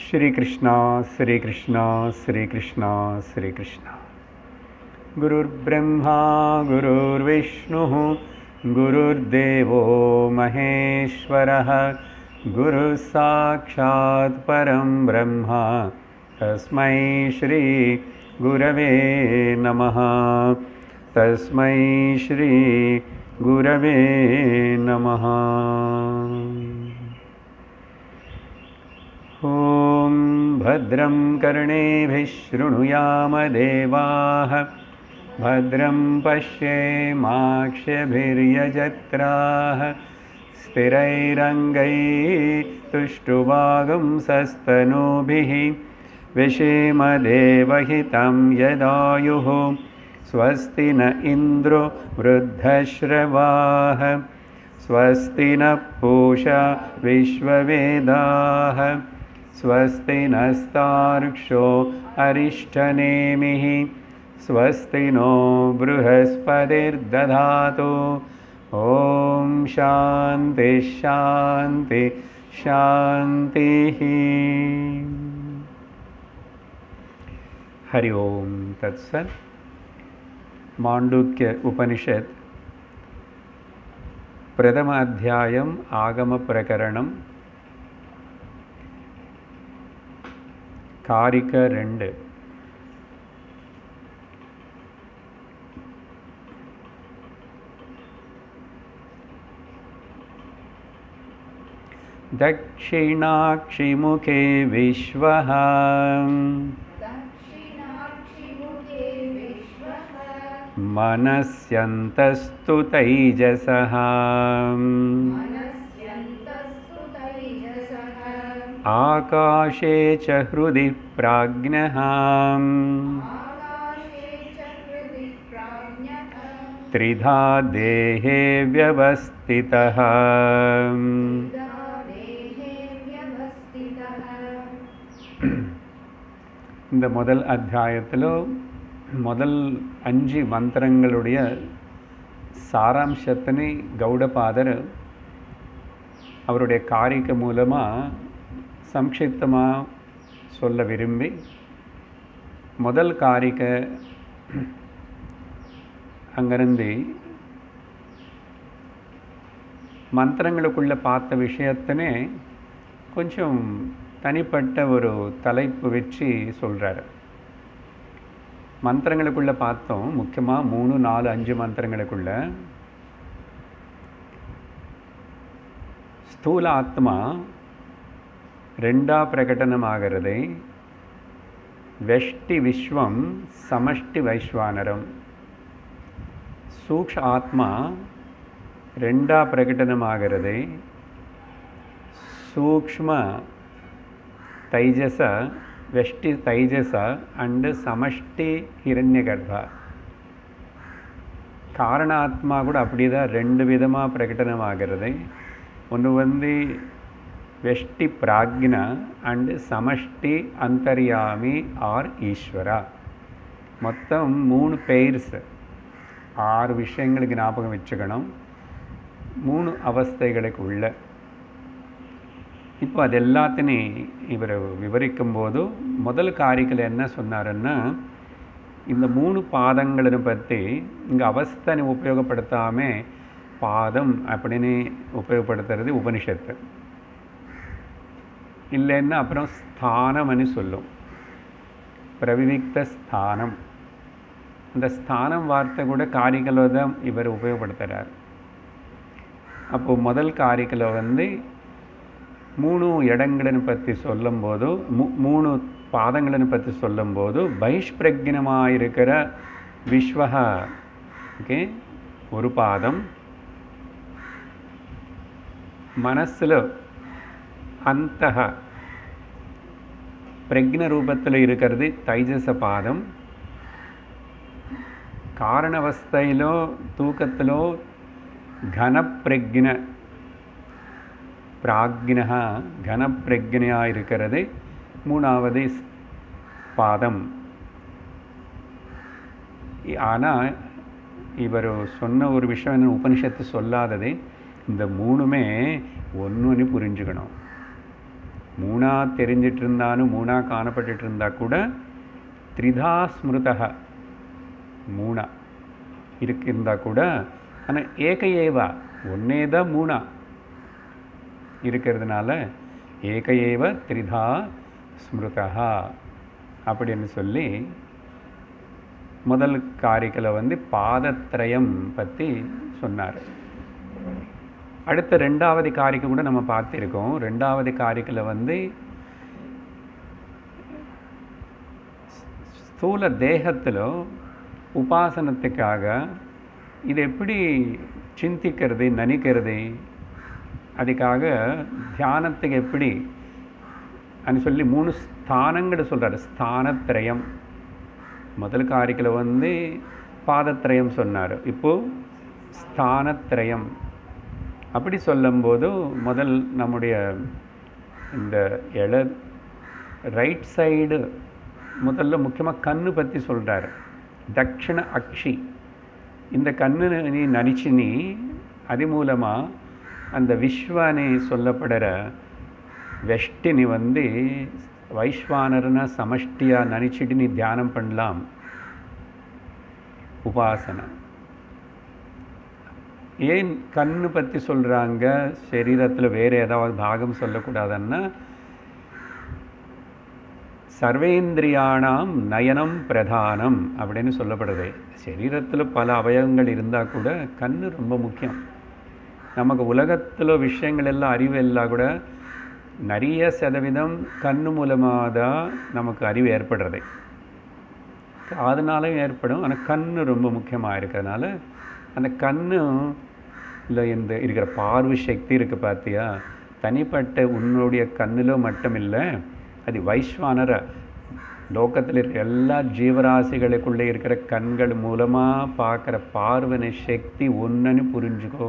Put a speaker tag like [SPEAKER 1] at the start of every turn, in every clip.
[SPEAKER 1] श्री कृष्णा श्री कृष्णा श्री कृष्णा श्री कृष्णा गुरुर्ब्रह्मा गुरुर्विष्णुः गुरुर्देवो महेश्वरः गुरुः साक्षात् परं ब्रह्म तस्मै श्री गुरवे नमः तस्मै श्री गुरवे नमः ॐ भद्रं कर्णेभिः शृणुयामदेवाः भद्रं पश्येमाक्ष्यभिर्यजत्राः स्थिरैरङ्गैः तुष्टुवागुंसस्तनूभिः विषेमदेवहितं यदायुः स्वस्ति न इन्द्रो वृद्धश्रवाः स्वस्ति नः पूषा विश्ववेदाः स्वस्ति नस्तार्क्ष्यो अरिष्ठनेमिः स्वस्ति नो बृहस्पतिर्दधातु ॐ शान्ति शान्ति शान्तिः हरि ओं तत्सत् माण्डूक्य उपनिषत् प्रथम अध्यायम् आगमप्रकरणं காரிக்க ரெண்டு दक्षिणाक्षिमुखे विश्वः
[SPEAKER 2] दक्षिणाक्षिमुखे विश्वः
[SPEAKER 1] मनस्यन्तस्तु तैजसः
[SPEAKER 2] मनस्यन्तस्तु तैजसः
[SPEAKER 1] आकाशे च हृदि प्राज्ञः
[SPEAKER 2] आकाशे च हृदि प्राज्ञः
[SPEAKER 1] त्रिधा देहे व्यवस्थितः
[SPEAKER 2] दा देहे व्यवस्थितः
[SPEAKER 1] இந்த முதல் அத்தியாயத்தில் முதல் அஞ்சு மந்திரங்களுடைய சாராம்சத்தினை கௌடபாதர் அவருடைய காரிக்க மூலமாக சம்க்ஷிப்தமாக சொல்ல விரும்பி முதல் காரிக்க அங்கிருந்து மந்திரங்களுக்குள்ளே பார்த்த விஷயத்தினே கொஞ்சம் தனிப்பட்ட ஒரு தலைப்பு வச்சு சொல்கிறாரு மந்திரங்களுக்குள்ளே பார்த்தோம் முக்கியமாக மூணு நாலு அஞ்சு மந்திரங்களுக்குள்ள ஸ்தூல ஆத்மா ரெண்டா பிரகடனமாகிறது வெஷ்டி விஸ்வம் சமஷ்டி வைஸ்வானரம் சூக்ஷ ஆத்மா ரெண்டா பிரகடனமாகிறது சூக்ஷ்ம ತೈಜಸ ವ್ಯಷ್ಟಿ ತೈಜಸ ಅಂಡ್ ಸಮಷ್ಟಿ ಹಿರಣ್ಯಗರ್ಭ காரணாத்மா கூட அப்படி தான் ரெண்டு விதமாக பிரகடனமாகிறது ஒன்று வந்து வெஷ்டி பிராக்னா அண்டு சமஷ்டி அந்தர்யாமி ஆர் ஈஸ்வரா மொத்தம் மூணு பெயர்ஸ் ஆறு விஷயங்களுக்கு ஞாபகம் வச்சுக்கணும் மூணு அவஸ்தைகளுக்கு உள்ள இப்போ அது எல்லாத்தையும் இவர் விவரிக்கும் போது முதல் காரிக்கையில் என்ன சொன்னாருன்னா இந்த மூணு பாதங்களை பற்றி இங்கே அவஸ்தனை உபயோகப்படுத்தாமல் பாதம் அப்படின்னு உபயோகப்படுத்துறது உபனிஷத்து இல்லைன்னா அப்புறம் ஸ்தானம்னு சொல்லும் பிரவிவிக்த ஸ்தானம் அந்த ஸ்தானம் வார்த்தை கூட காரிக்கலை தான் இவர் உபயோகப்படுத்துகிறார் அப்போது முதல் காரிக்கலை வந்து மூணு இடங்களை பற்றி சொல்லும்போது மூ மூணு பாதங்களை பற்றி சொல்லும்போது பைஷ்பிரக்னமாக இருக்கிற விஸ்வக ஓகே ஒரு பாதம் மனசில் அந்த பிரக்ன ரூபத்தில் இருக்கிறது தைஜச பாதம் காரணவஸ்தையிலோ தூக்கத்திலோ கனப்பிரக்ன பிராக்னா கனப்பிரக்னையாக இருக்கிறது மூணாவது பாதம் ஆனால் இவர் சொன்ன ஒரு விஷயம் என்ன உபனிஷத்து சொல்லாதது இந்த மூணுமே ஒன்றுன்னு புரிஞ்சுக்கணும் மூணா தெரிஞ்சிட்டு இருந்தாலும் மூணா காணப்பட்டுட்டு இருந்தா கூட த்ரிதா ஸ்மிருதா மூணா இருக்கு இருந்தா கூட ஆனால் ஏக ஏவா ஒன்னே தான் மூணா இருக்கிறதுனால ஏக ஏவ த்ரிதா ஸ்மிருதா அப்படின்னு சொல்லி முதல் காரிக்கையில் வந்து பாதத்ரயம் பற்றி சொன்னார் அடுத்த ரெண்டாவது காரிக்கை கூட நம்ம பார்த்துருக்கோம் ரெண்டாவது காரிக்கையில் வந்து ஸ்தூல தேகத்தில் உபாசனத்துக்காக இது எப்படி சிந்திக்கிறது நினைக்கிறது அதுக்காக தியானத்துக்கு எப்படி అని சொல்லி மூணு ஸ்தானங்கள் சொல்கிறார் ஸ்தானத்ரயம் முதல் காரிக்கையில் வந்து பாதத்ரயம் சொன்னார் இப்போது ஸ்தானத்ரயம் அப்படி சொல்லும்போது முதல் நம்முடைய இந்த எழ ரைட் சைடு முதல்ல முக்கியமாக கண்ணு பற்றி சொல்கிறார் தக்ஷிண அக்ஷி இந்த கண்ணு நீ நினச்சி நீ அது மூலமாக அந்த விஸ்வானே சொல்லப்படுற வெஷ்டினி வந்து வைஸ்வானர்னா சமஷ்டியாக நினச்சிட்டு நீ தியானம் பண்ணலாம் உபாசனை ஏன் கண்ணு பற்றி சொல்கிறாங்க சரீரத்தில் வேறு ஏதாவது பாகம் சொல்லக்கூடாதுன்னா சர்வேந்திரியானாம் நயனம் பிரதானம் அப்படின்னு சொல்லப்படுது சரீரத்தில் பல அவயவங்கள் இருந்தால் கூட கண்ணு ரொம்ப முக்கியம் நமக்கு உலகத்தில் விஷயங்கள் எல்லாம் அறிவு எல்லாம் கூட நிறைய சதவீதம் கண்ணு மூலமாக தான் நமக்கு அறிவு ஏற்படுறது அதனாலும் ஏற்படும் ஆனால் கண்ணு ரொம்ப முக்கியமாக இருக்கிறதுனால அந்த கண்ணு இல்லை இந்த இருக்கிற பார்வை சக்தி இருக்குது பார்த்தியா தனிப்பட்ட உன்னுடைய கண்ணில் மட்டும் இல்லை அது வைஸ்வானர லோகத்தில் இருக்கிற எல்லா ஜீவராசிகளுக்குள்ளே இருக்கிற கண்கள் மூலமாக பார்க்குற பார்வனை சக்தி ஒன்றுன்னு புரிஞ்சுக்கோ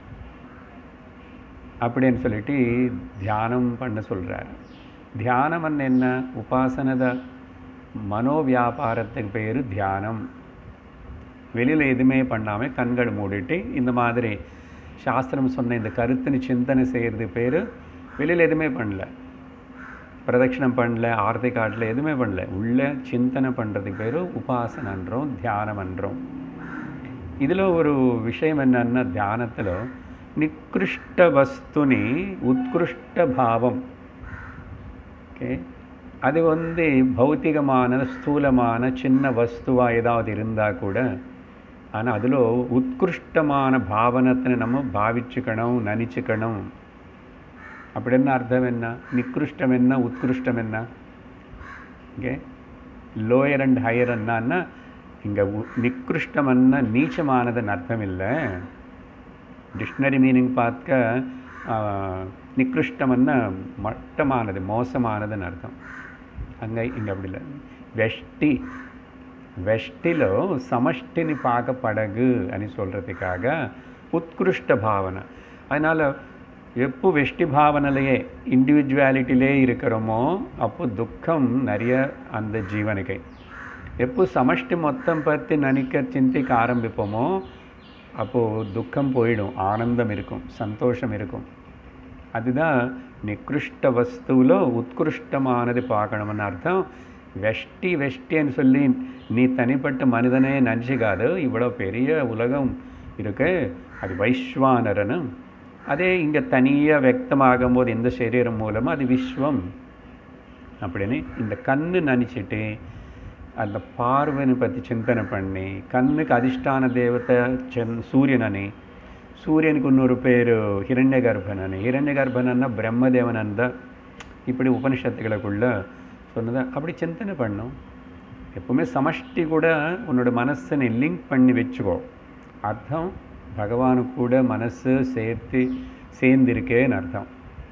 [SPEAKER 1] அப்படின்னு சொல்லிட்டு தியானம் பண்ண சொல்கிறார் தியானம் என்ன உபாசனத மனோவியாபாரத்துக்கு பேர் தியானம் வெளியில் எதுவுமே பண்ணாமல் கண்கள் மூடிட்டு இந்த மாதிரி சாஸ்திரம் சொன்ன இந்த கருத்துன்னு சிந்தனை செய்கிறது பேர் வெளியில் எதுவுமே பண்ணல பிரதட்சிணம் பண்ணல ஆர்த்தி காட்டில் எதுவுமே பண்ணல உள்ள சிந்தனை பண்ணுறதுக்கு பேர் உபாசனன்றோம் தியானம்ன்றோம் இதில் ஒரு விஷயம் என்னன்னா தியானத்தில் நிக்ருஷ்ட வஸ்துனி உத்கிருஷ்ட பாவம் ஓகே அது வந்து பௌத்திகமான ஸ்தூலமான சின்ன வஸ்துவாக ஏதாவது இருந்தால் கூட ஆனால் அதில் உத்கிருஷ்டமான பாவனத்தை நம்ம பாவிச்சுக்கணும் நினச்சிக்கணும் அப்படின்னு அர்த்தம் என்ன நிக்ருஷ்டம் என்ன உத்கிருஷ்டம் என்ன ஓகே லோயர் அண்ட் ஹையர் என்னன்னா இங்கே நிக்ருஷ்டம்னா நீச்சமானதுன்னு அர்த்தம் இல்லை டிக்ஷனரி மீனிங் பார்க்க நிக்ருஷ்டம்னா மட்டமானது மோசமானதுன்னு அர்த்தம் அங்கே இங்கே அப்படி இல்லை வெஷ்டி வெஷ்டிలో సమష్టిని పాక పడగు అని சொல்கிறதுக்காக உத்கிருஷ்ட பாவனை அதனால் எப்போ வெஷ்டி பாவனையிலேயே இண்டிவிஜுவாலிட்டிலே இருக்கிறோமோ அப்போ துக்கம் நிறைய அந்த ஜீவனுக்கு எப்போ சமஷ்டி மொத்தம் பற்றி நினைக்க சிந்திக்க ஆரம்பிப்போமோ அப்போது துக்கம் போயிடும் ஆனந்தம் இருக்கும் சந்தோஷம் இருக்கும் அதுதான் நிக்ருஷ்ட வஸ்துவில் உத்கிருஷ்டமானது பார்க்கணும்னு அர்த்தம் வெஷ்டி வெஷ்டின்னு சொல்லி நீ தனிப்பட்ட மனிதனே நினச்சிக்காது இவ்வளோ பெரிய உலகம் இருக்கு அது வைஸ்வானரனு அதே இங்கே தனியாக வியக்தமாகும் போது இந்த சரீரம் மூலமாக அது விஸ்வம் அப்படின்னு இந்த கண்ணு நினச்சிட்டு அந்த பார்வனை பற்றி சிந்தனை பண்ணி கண்ணுக்கு அதிஷ்டான தேவத்தை சென் சூரியனனி சூரியனுக்கு இன்னொரு பேர் ஹிரண்ய கர்ப்பனனி ஹிரண்ய கர்ப்பனன்னா பிரம்மதேவன் அந்த இப்படி உபனிஷத்துகளுக்குள்ள சொன்னதை அப்படி சிந்தனை பண்ணும் எப்பவுமே சமஷ்டி கூட உன்னோட மனசை நீ லிங்க் பண்ணி வச்சுக்கோ அர்த்தம் பகவானு கூட மனசு சேர்த்து சேர்ந்திருக்கேன்னு அர்த்தம்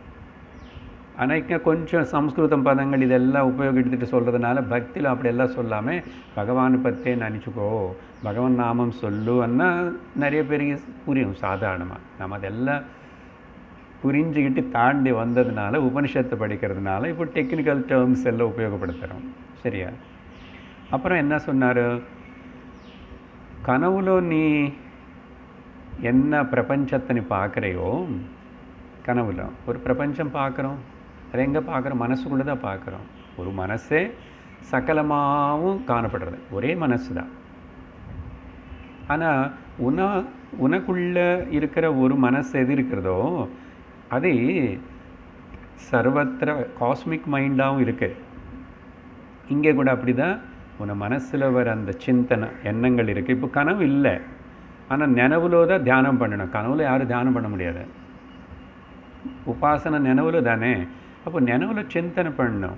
[SPEAKER 1] ஆனால் இங்கே கொஞ்சம் சம்ஸ்கிருதம் பதங்கள் இதெல்லாம் உபயோகித்துட்டு சொல்கிறதுனால பக்தியில் அப்படியெல்லாம் சொல்லாமல் பகவானை பற்றியே நினச்சிக்கோ பகவான் நாமம் சொல்லுன்னா நிறைய பேருக்கு புரியும் சாதாரணமாக நம்ம அதெல்லாம் புரிஞ்சுக்கிட்டு தாண்டி வந்ததுனால உபனிஷத்தை படிக்கிறதுனால இப்போ டெக்னிக்கல் டேர்ம்ஸ் எல்லாம் உபயோகப்படுத்துகிறோம் சரியா அப்புறம் என்ன சொன்னார் கனவுలో நீ என்ன பிரபஞ்சத்தை நீ பார்க்குறையோ கனவுல ஒரு பிரபஞ்சம் பார்க்குறோம் அதை எங்கே பார்க்குறோம் மனசுக்குள்ளே தான் பார்க்குறோம் ஒரு மனசே சகலமாகவும் காணப்படுறது ஒரே மனசு தான் ஆனால் உன உனக்குள்ளே இருக்கிற ஒரு மனசு எது இருக்கிறதோ அது சர்வத்திர காஸ்மிக் மைண்டாகவும் இருக்குது இங்கே கூட அப்படி தான் உன மனசில் வர அந்த சிந்தனை எண்ணங்கள் இருக்குது இப்போ கனவு இல்லை ஆனால் நினைவுல தான் தியானம் பண்ணணும் கனவுல யாரும் தியானம் பண்ண முடியாது உபாசனை நினைவுல தானே அப்போ நினைவுல சிந்தனை பண்ணணும்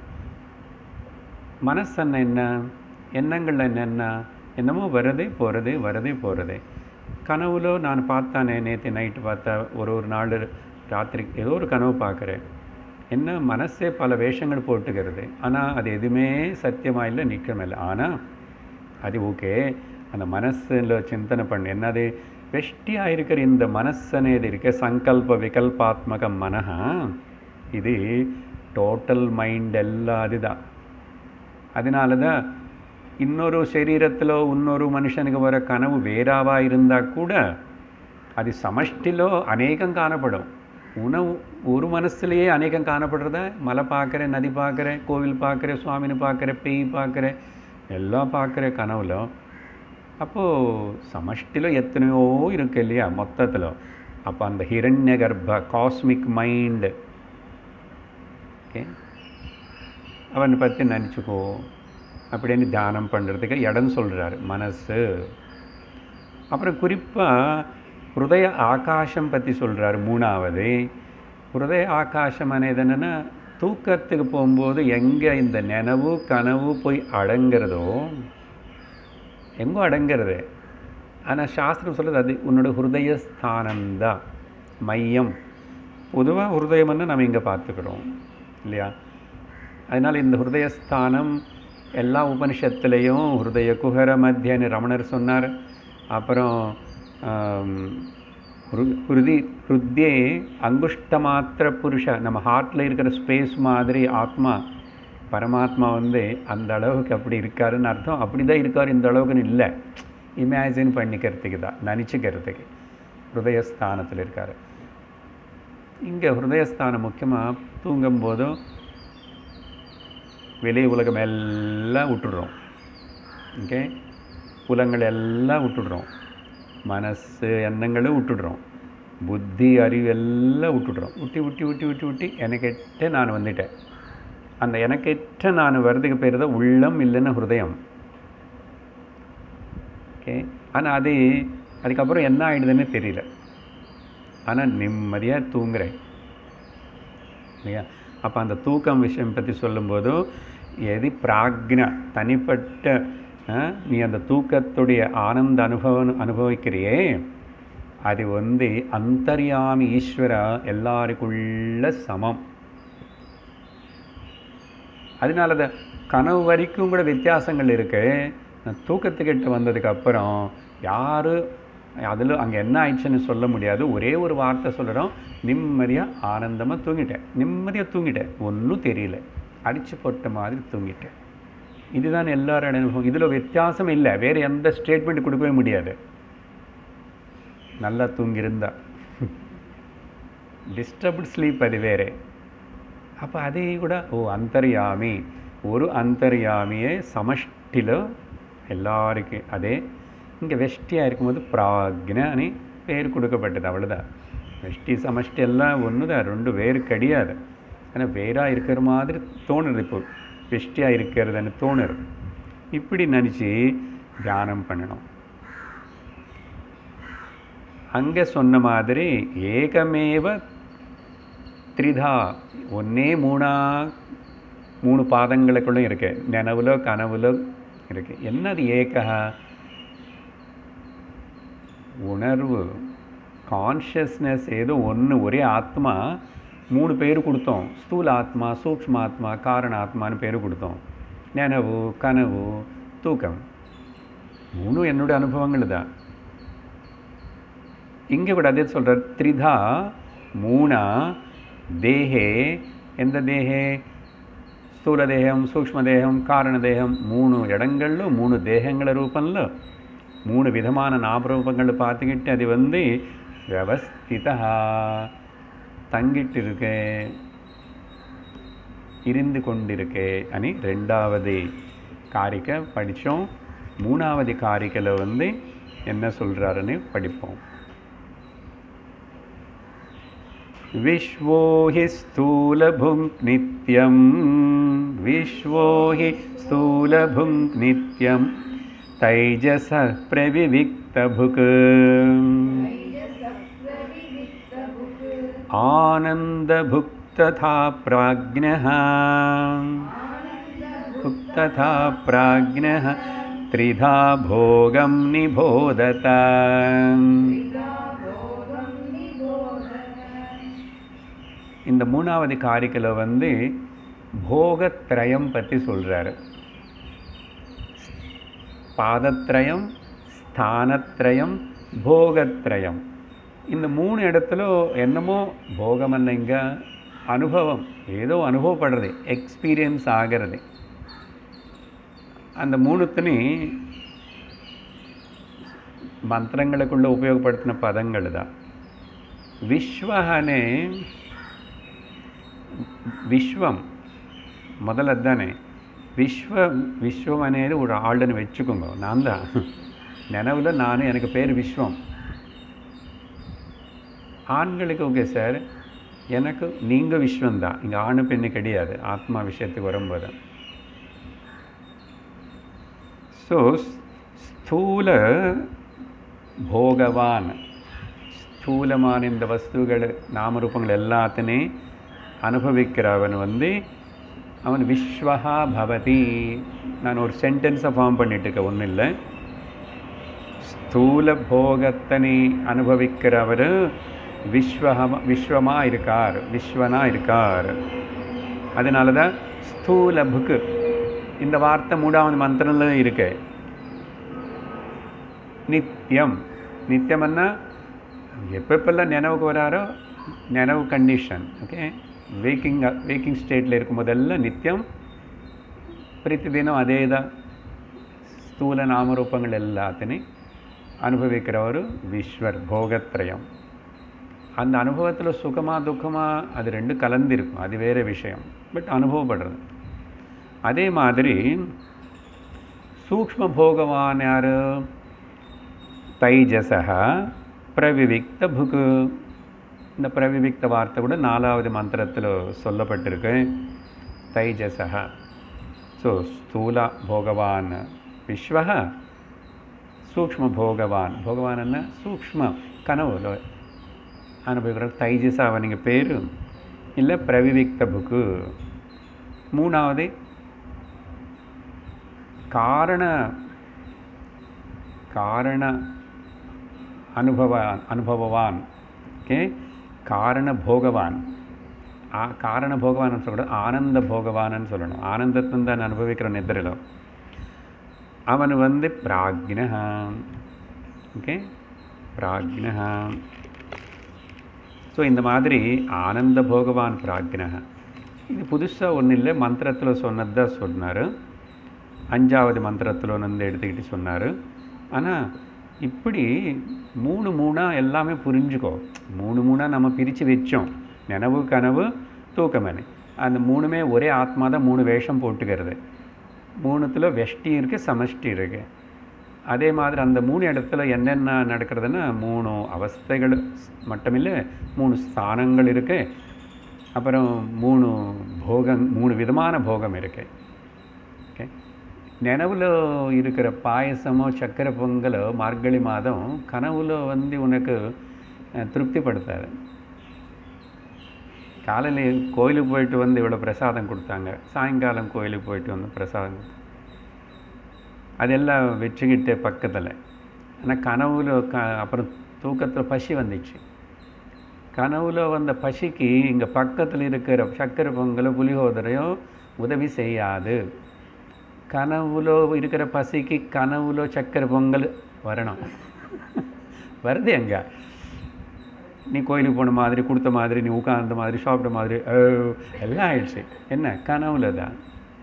[SPEAKER 1] மனசன்ன என்ன எண்ணங்கள் என்னென்ன என்னமோ வரதே போகிறதே வரதே போகிறதே கனவுல நான் பார்த்தானே நேற்று நைட்டு பார்த்தா ஒரு ஒரு நாள் ராத்திரி ஏதோ ஒரு கனவு பார்க்குறேன் என்ன மனசே பல வேஷங்கள் போட்டுக்கிறது ஆனால் அது எதுவுமே சத்தியமாக இல்லை நிற்கமே இல்லை ஆனால் அது ஓகே அந்த மனசில் சிந்தனை பண்ணு என்னது வெஷ்டியாக இருக்கிற இந்த மனசனேது இருக்க சங்கல்ப விகல்பாத்மக மனஹா இது டோட்டல் மைண்ட் எல்லாம் அதுதான் அதனால தான் இன்னொரு சரீரத்தில் இன்னொரு மனுஷனுக்கு வர கனவு வேறாவா இருந்தால் கூட அது சமஷ்டிலோ அநேகம் காணப்படும் உணவு ஒரு மனசுலேயே அநேகம் காணப்படுறத மலை பார்க்குறேன் நதி பார்க்குறேன் கோவில் பார்க்குறேன் சுவாமின்னு பார்க்குறேன் பேய் பார்க்குறேன் எல்லாம் பார்க்குறேன் கனவுல அப்போது சமஷ்டிలో எத்தனையோ இருக்கு இல்லையா மொத்தத்தில் அப்போ அந்த ஹிரண்ய கர்ப்ப காஸ்மிக் மைண்டு ஓகே அவனை பற்றி நினச்சிக்கோ அப்படின்னு தியானம் பண்ணுறதுக்கு இடம் சொல்கிறாரு மனசு அப்புறம் குறிப்பாக ஹிருதய ஆகாசம் பற்றி சொல்கிறாரு மூணாவது ஹிருதய ஆகாசம் అనేది என்னென்னா தூக்கத்துக்கு போகும்போது எங்கே இந்த நினைவு கனவு போய் அடங்கிறதோ எங்கோ அடங்கிறது ஆனால் சாஸ்திரம் சொல்லுது அது உன்னோட ஹிருதய ஸ்தானம்தான் மையம் பொதுவாக ஹிருதயம்னு நம்ம இங்கே பார்த்துக்கிறோம் இல்லையா அதனால் இந்த ஹிருதயஸ்தானம் எல்லா உபனிஷத்துலேயும் ஹிருதய குஹர மத்தியன்னு ரமணர் சொன்னார் அப்புறம் ஆம், ஹிரு- ஹிருதி ஹிருத்யே அங்குஷ்ட மாத்திர புருஷ நம்ம ஹார்ட்டில் இருக்கிற ஸ்பேஸ் மாதிரி ஆத்மா பரமாத்மா வந்து அந்த அளவுக்கு அப்படி இருக்காருன்னு அர்த்தம் அப்படி தான் இருக்கார் இந்த அளவுக்குன்னு இல்லை இமேஜின் பண்ணிக்கிறதுக்கு தான் நினச்சிக்கிறதுக்கு ஹிருதயஸ்தானத்தில் இருக்கார் இங்கே ஹிருதயஸ்தானம் முக்கியமாக தூங்கும்போதும் வெளி உலகம் எல்லாம் விட்டுடுறோம் ஓகே புலங்கள் எல்லாம் விட்டுடுறோம் மனசு எண்ணங்களும் விட்டுடுறோம் புத்தி அறிவு எல்லாம் விட்டுடுறோம் விட்டி விட்டி விட்டி விட்டி விட்டி எனக்கெட்ட நான் வந்துட்டேன் அந்த எனக்கெட்ட நான் வர்றதுக்கு பேர் தான் உள்ளம் இல்லைன்னு ஹிருதயம் ஓகே ஆனால் அது அதுக்கப்புறம் என்ன ஆயிடுதுன்னு தெரியல ஆனால் நிம்மதியாக தூங்குறேன் இல்லையா அப்போ அந்த தூக்கம் விஷயம் பற்றி சொல்லும்போதும் எது பிராக்ஞ தனிப்பட்ட ஆ, நீ அந்த தூக்கத்துடைய ஆனந்த அனுபவம் அனுபவிக்கிறியே அது வந்து அந்தர்யாமி ஈஸ்வரா எல்லாருக்குள்ள சமம் அதனால தான் கனவு வரைக்கும் கூட வித்தியாசங்கள் இருக்கு நான் தூக்கத்துக்கிட்ட வந்ததுக்கு அப்புறம் யார் அதில் அங்கே என்ன ஆயிடுச்சுன்னு சொல்ல முடியாது ஒரே ஒரு வார்த்தை சொல்கிறோம் நிம்மதியாக ஆனந்தமாக தூங்கிட்டேன் நிம்மதியாக தூங்கிட்டேன் ஒன்றும் தெரியல அடிச்சு போட்ட மாதிரி தூங்கிட்டேன் இதுதான் எல்லாரோட அனுபவம் இதில் வித்தியாசம் இல்லை வேறு எந்த ஸ்டேட்மெண்ட் கொடுக்கவே முடியாது நல்லா தூங்கியிருந்தா டிஸ்டர்ப்டு ஸ்லீப் அது வேறு அப்போ அதே கூட ஓ அந்தர்யாமி ஒரு அந்தர்யாமியே சமஷ்டிలో எல்லாருக்கும் அதே இங்கே வெஷ்டியாக இருக்கும்போது பிராக்னி பேர் கொடுக்கப்பட்டது அவ்வளோதான் வெஷ்டி சமஷ்டி எல்லாம் ஒன்று தான் ரெண்டு வேறு கிடையாது ஆனால் வேறாக இருக்கிற மாதிரி தோணுது இப்போ வெஷ்டியாக இருக்கிறதுன்னு தோணுது இப்படி நினச்சி தியானம் பண்ணணும் அங்கே சொன்ன மாதிரி ஏகமேவ த்ரிதா ஒன்னே மூணா மூணு பாதங்களுக்குள்ள இருக்கு நினவுல கனவுல இருக்கு என்னது ஏகா உணர்வு கான்ஷியஸ்னஸ் ஏதோ ஒன்று ஒரே ஆத்மா மூணு பேர் கொடுத்தோம் ஸ்தூல ஆத்மா சூக்ஷ்ம ஆத்மா காரண ஆத்மான்னு பேர் கொடுத்தோம் நினவு கனவு தூக்கம் மூணும் என்னுடைய அனுபவங்கள் தான் இங்கே கூட அதே சொல்கிறார் த்ரிதா மூணா தேஹே எந்த தேஹே స్థూల దేహం సూక్ష్మదేహం కారణదేహం మూడు இடங்கள்ல மூணு தேகங்கள ரூபம்ல மூணு விதமான நாமரூபங்கள் பார்த்துக்கிட்டு அது வந்து வியவஸ்திதா தங்கிட்டு இருக்கு இருந்து கொண்டிருக்கே అని ரெண்டாவது காரிக்கை படித்தோம் மூணாவது காரிக்கையில் வந்து என்ன சொல்கிறாருன்னு படிப்போம் विश्वो हि स्थूलभुङ्क् नित्यं विश्वो हि स्थूलभुङ्क् नित्यं तैजसः प्रविविक्तभुक्
[SPEAKER 2] तैजसप्रविविक्तभुक्
[SPEAKER 1] आनन्दभुक् तथा प्राज्ञः भुक् तथा प्राज्ञः त्रिधा भोगं निबोधत
[SPEAKER 2] भोगं निबोधत
[SPEAKER 1] இந்த மூணாவது காரிக்கையில் வந்து போகத்ரயம் பற்றி சொல்கிறாரு பாதத்ரயம் ஸ்தானத்ரயம் போகத்ரயம் இந்த மூணு இடத்துல என்னமோ போகம் இல்லைங்க அனுபவம் ஏதோ அனுபவப்படுறது எக்ஸ்பீரியன்ஸ் ஆகிறது அந்த மூணுத்துனி ಮಂತ್ರங்களுக்குள்ள ಉಪಯೋಗಪಡ್ತಿನ ಪದಗಳು தான் ವಿಶ್ವಹನೇ విశ్వం మొదలద్దానే విశ్వ విశ్వం అనేది ஒரு ஆளுன்னு வச்சுக்கோங்க நான் தான் நினைவில் நான் எனக்கு பேர் விஸ்வம் ஆண்களுக்கு ஓகே சார் எனக்கு நீங்கள் விஸ்வந்தான் இங்கே ஆணு பெண்ணு கிடையாது ஆத்மா விஷயத்துக்கு வரும்போது ஸோ ஸ்தூல போகவான் ஸ்தூலமான இந்த வஸ்துகள் நாமரூபங்கள் எல்லாத்தையும் அனுபவிக்கிறவன் வந்து அவன் விஸ்வஹா பவதி நான் ஒரு சென்டென்ஸை ஃபார்ம் பண்ணிட்டு இருக்கேன் ஒன்றும் இல்லை ஸ்தூல போகத்தனை அனுபவிக்கிறவர் விஸ்வஹம விஸ்வமாக இருக்கார் விஸ்வனா இருக்கார் அதனால தான் ஸ்தூல புக்கு இந்த வார்த்தை மூணாவது மந்திரம்ல இருக்கு நித்தியம் நித்தியம்னா எப்பப்பெல்லாம் நினைவுக்கு வராரோ நினைவு கண்டிஷன் ஓகே வேக்கிங் வேக்கிங் ஸ்டேட்டில் இருக்கும்போதெல்லாம் நித்தியம் பிரதிதினம் அதே தான் ஸ்தூல நாமரூபங்கள் எல்லாத்தையும் அனுபவிக்கிறவர் விஸ்வர் போகத்ரயம் அந்த அனுபவத்தில் சுகமா துக்கமா அது ரெண்டும் கலந்திருக்கும் அது வேறு விஷயம் பட் அனுபவப்படுறது அதே மாதிரி சூக்ஷ்ம போகவான் யார் தைஜசா பிரவிவிக்த புகு இந்த பிரவிவிக்த வார்த்தை கூட நாலாவது மந்திரத்தில் சொல்லப்பட்டிருக்கு தைஜசா ஸோ ஸ்தூல போகவான் விஸ்வ சூக்ஷ்ம போகவான் போகவான் என்ன சூக்ஷ்ம கனவுல அனுபவிக்கிற தைஜசா அவனுங்க பேர் இல்லை பிரவிவிக்த புக்கு மூணாவது காரண காரண அனுபவ அனுபவவான் ஓகே காரண போகவான் ஆ காரண போகவான் சொல்லக்கூடாது ஆனந்த போகவான்னு சொல்லணும் ஆனந்தத்தை தான் அனுபவிக்கிற நிதிரில் அவன் வந்து பிராக்ன ஓகே பிராக்ன ஸோ இந்த மாதிரி ஆனந்த போகவான் பிராக்ன இது புதுசாக ஒன்றும் இல்லை மந்திரத்தில் சொன்னது தான் சொன்னார் அஞ்சாவது மந்திரத்தில் வந்து எடுத்துக்கிட்டு சொன்னார் ஆனால் இப்படி மூணு மூணாக எல்லாமே புரிஞ்சுக்கோ மூணு மூணாக நம்ம பிரித்து வச்சோம் நினைவு கனவு தூக்கமனு அந்த மூணுமே ஒரே ஆத்மா தான் மூணு வேஷம் போட்டுக்கிறது மூணுத்தில் வெஷ்டி இருக்குது சமஷ்டி இருக்குது அதே மாதிரி அந்த மூணு இடத்துல என்னென்ன நடக்கிறதுன்னா மூணு அவஸ்தைகள் மட்டுமில்லை மூணு ஸ்தானங்கள் இருக்குது அப்புறம் மூணு போகம் மூணு விதமான போகம் இருக்குது ஓகே நினைவில் இருக்கிற பாயசமோ சக்கரை பொங்கலோ மார்கழி மாதம் கனவுல வந்து உனக்கு அஹ், திருப்திப்படுத்தாது காலையில் கோயிலுக்கு போயிட்டு வந்து இவ்வளோ பிரசாதம் கொடுத்தாங்க சாயங்காலம் கோயிலுக்கு போயிட்டு வந்து பிரசாதம் கொடுத்தாங்க. அதெல்லாம் வச்சுக்கிட்டு பக்கத்தில் ஆனால் கனவுல க அப்புறம் தூக்கத்தில் பசி வந்துச்சு கனவுல வந்த பசிக்கு இங்கே பக்கத்தில் இருக்கிற சக்கரை பொங்கலோ புளியோதரையோ உதவி செய்யாது கனவுல இருக்கிற பசிக்கு கனவுல சக்கரை பொங்கல் வரணும் வருது எங்க நீ கோயிலுக்கு போன மாதிரி கொடுத்த மாதிரி நீ உட்கார்ந்த மாதிரி சாப்பிட்ட மாதிரி ஓ, எல்லாம் ஆயிடுச்சு என்ன கனவுல தான்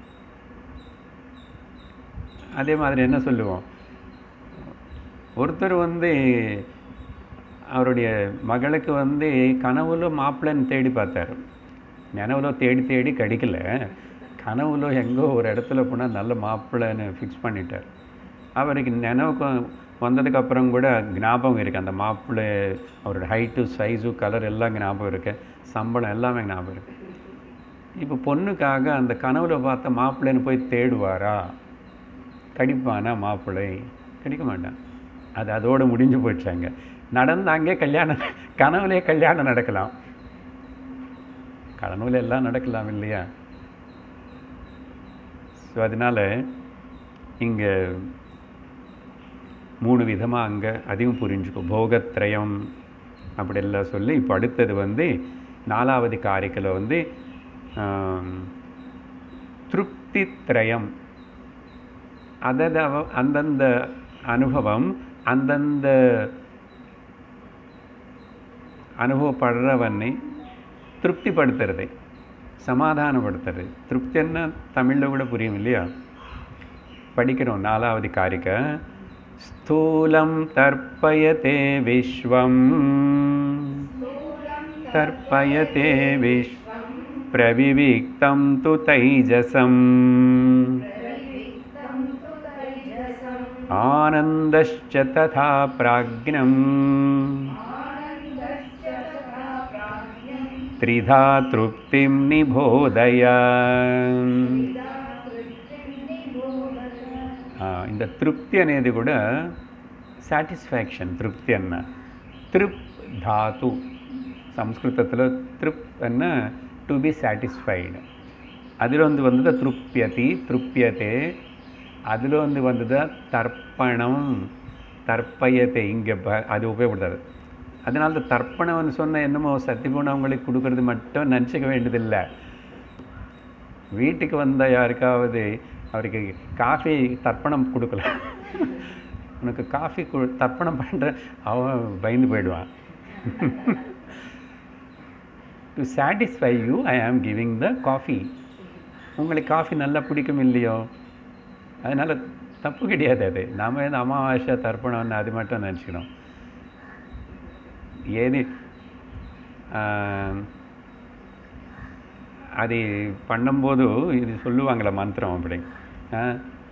[SPEAKER 1] அதே மாதிரி என்ன சொல்லுவோம் ஒருத்தர் வந்து அவருடைய மகளுக்கு வந்து கனவுல மாப்பிள்ளைன்னு தேடி பார்த்தாரு நினைவுல தேடி தேடி கிடைக்கல கனவுல எங்கோ ஒரு இடத்துல போனால் நல்ல மாப்பிள்ளைன்னு ஃபிக்ஸ் பண்ணிட்டார் அவருக்கு நினைவுக்கு வந்ததுக்கு அப்புறம் கூட ஞாபகம் இருக்குது அந்த மாப்பிள்ளை அவரோட ஹைட்டு சைஸு கலர் எல்லாம் ஞாபகம் இருக்கு சம்பளம் எல்லாமே ஞாபகம் இருக்கு இப்போ பொண்ணுக்காக அந்த கனவுல பார்த்த மாப்பிள்ளைன்னு போய் தேடுவாரா கடிப்பானா மாப்பிள்ளை கிடைக்க மாட்டான் அது அதோடு முடிஞ்சு போயிடுச்சாங்க நடந்தாங்கே கல்யாணம் கனவுலே கல்யாணம் நடக்கலாம் கனவுல எல்லாம் நடக்கலாம் இல்லையா ஸோ அதனால் இங்கே மூணு விதமாக அங்கே அதையும் புரிஞ்சுக்கோ போகத்ரயம் அப்படியெல்லாம் சொல்லி இப்போ அடுத்தது வந்து நாலாவது காரிக்கையில் வந்து ஆம், திருப்தி திரயம் அதது அவ- அந்தந்த அனுபவம் அந்தந்த அனுபவப்படுறவனை திருப்திப்படுத்துறது சமாதானப்படுத்துறது திருப்தின்னா தமிழில் கூட புரியும் இல்லையா படிக்கிறோம் நாலாவது காரிக்க ஸ்தூலம் தர்ப்பயதே விஸ்வம் தர்ப்பயதே விஸ்வம் பிரவிவிக்தம் து தைஜசம்
[SPEAKER 2] प्रविविक्तं तु तैजसम्
[SPEAKER 1] ஆனந்தश्च तथा प्राज्ञम्
[SPEAKER 2] आनन्दश्च तथा प्राज्ञम्
[SPEAKER 1] त्रिधा तृप्तिं निबोधय
[SPEAKER 2] इदा तृप्तिं निबोधय
[SPEAKER 1] ఆ, இந்த తృప్తి అనేది కూడా సాటిస్ఫాక్షన్ తృప్తి అన్న తృప్ ధాతు సంస్కృతத்தில் త్రిప్ అన్న టు బి సాటిస్ఫైడ్ அதில் வந்து வந்தது திருப்தியதி திருப்தியதே அதில் வந்து வந்தது தர்ப்பணம் தர்ப்பயத்தை இங்கே ப அது உபயோகப்படுத்தாது அதனால தான் தர்ப்பணம்னு சொன்ன என்னமோ சத்தியபூர்ணம் அவங்களுக்கு கொடுக்கறது மட்டும் நினச்சிக்க வேண்டியதில்லை வீட்டுக்கு வந்த யாருக்காவது அவருக்கு காஃபி தர்ப்பணம் கொடுக்கல உனக்கு காஃபி கு தர்ப்பணம் பண்ணுற அவன் பயந்து போயிடுவான் to satisfy you I am giving the coffee உங்களுக்கு காஃபி நல்லா பிடிக்கும் இல்லையோ அதனால் தப்பு கிடையாது அது நாம இந்த அமாவாசை தர்ப்பணம்னு அது மட்டும் நினச்சிக்கணும் ஏது ஆம், அது பண்ணும்போது இது சொல்லுவாங்களே மந்திரம் அப்படி ஆ?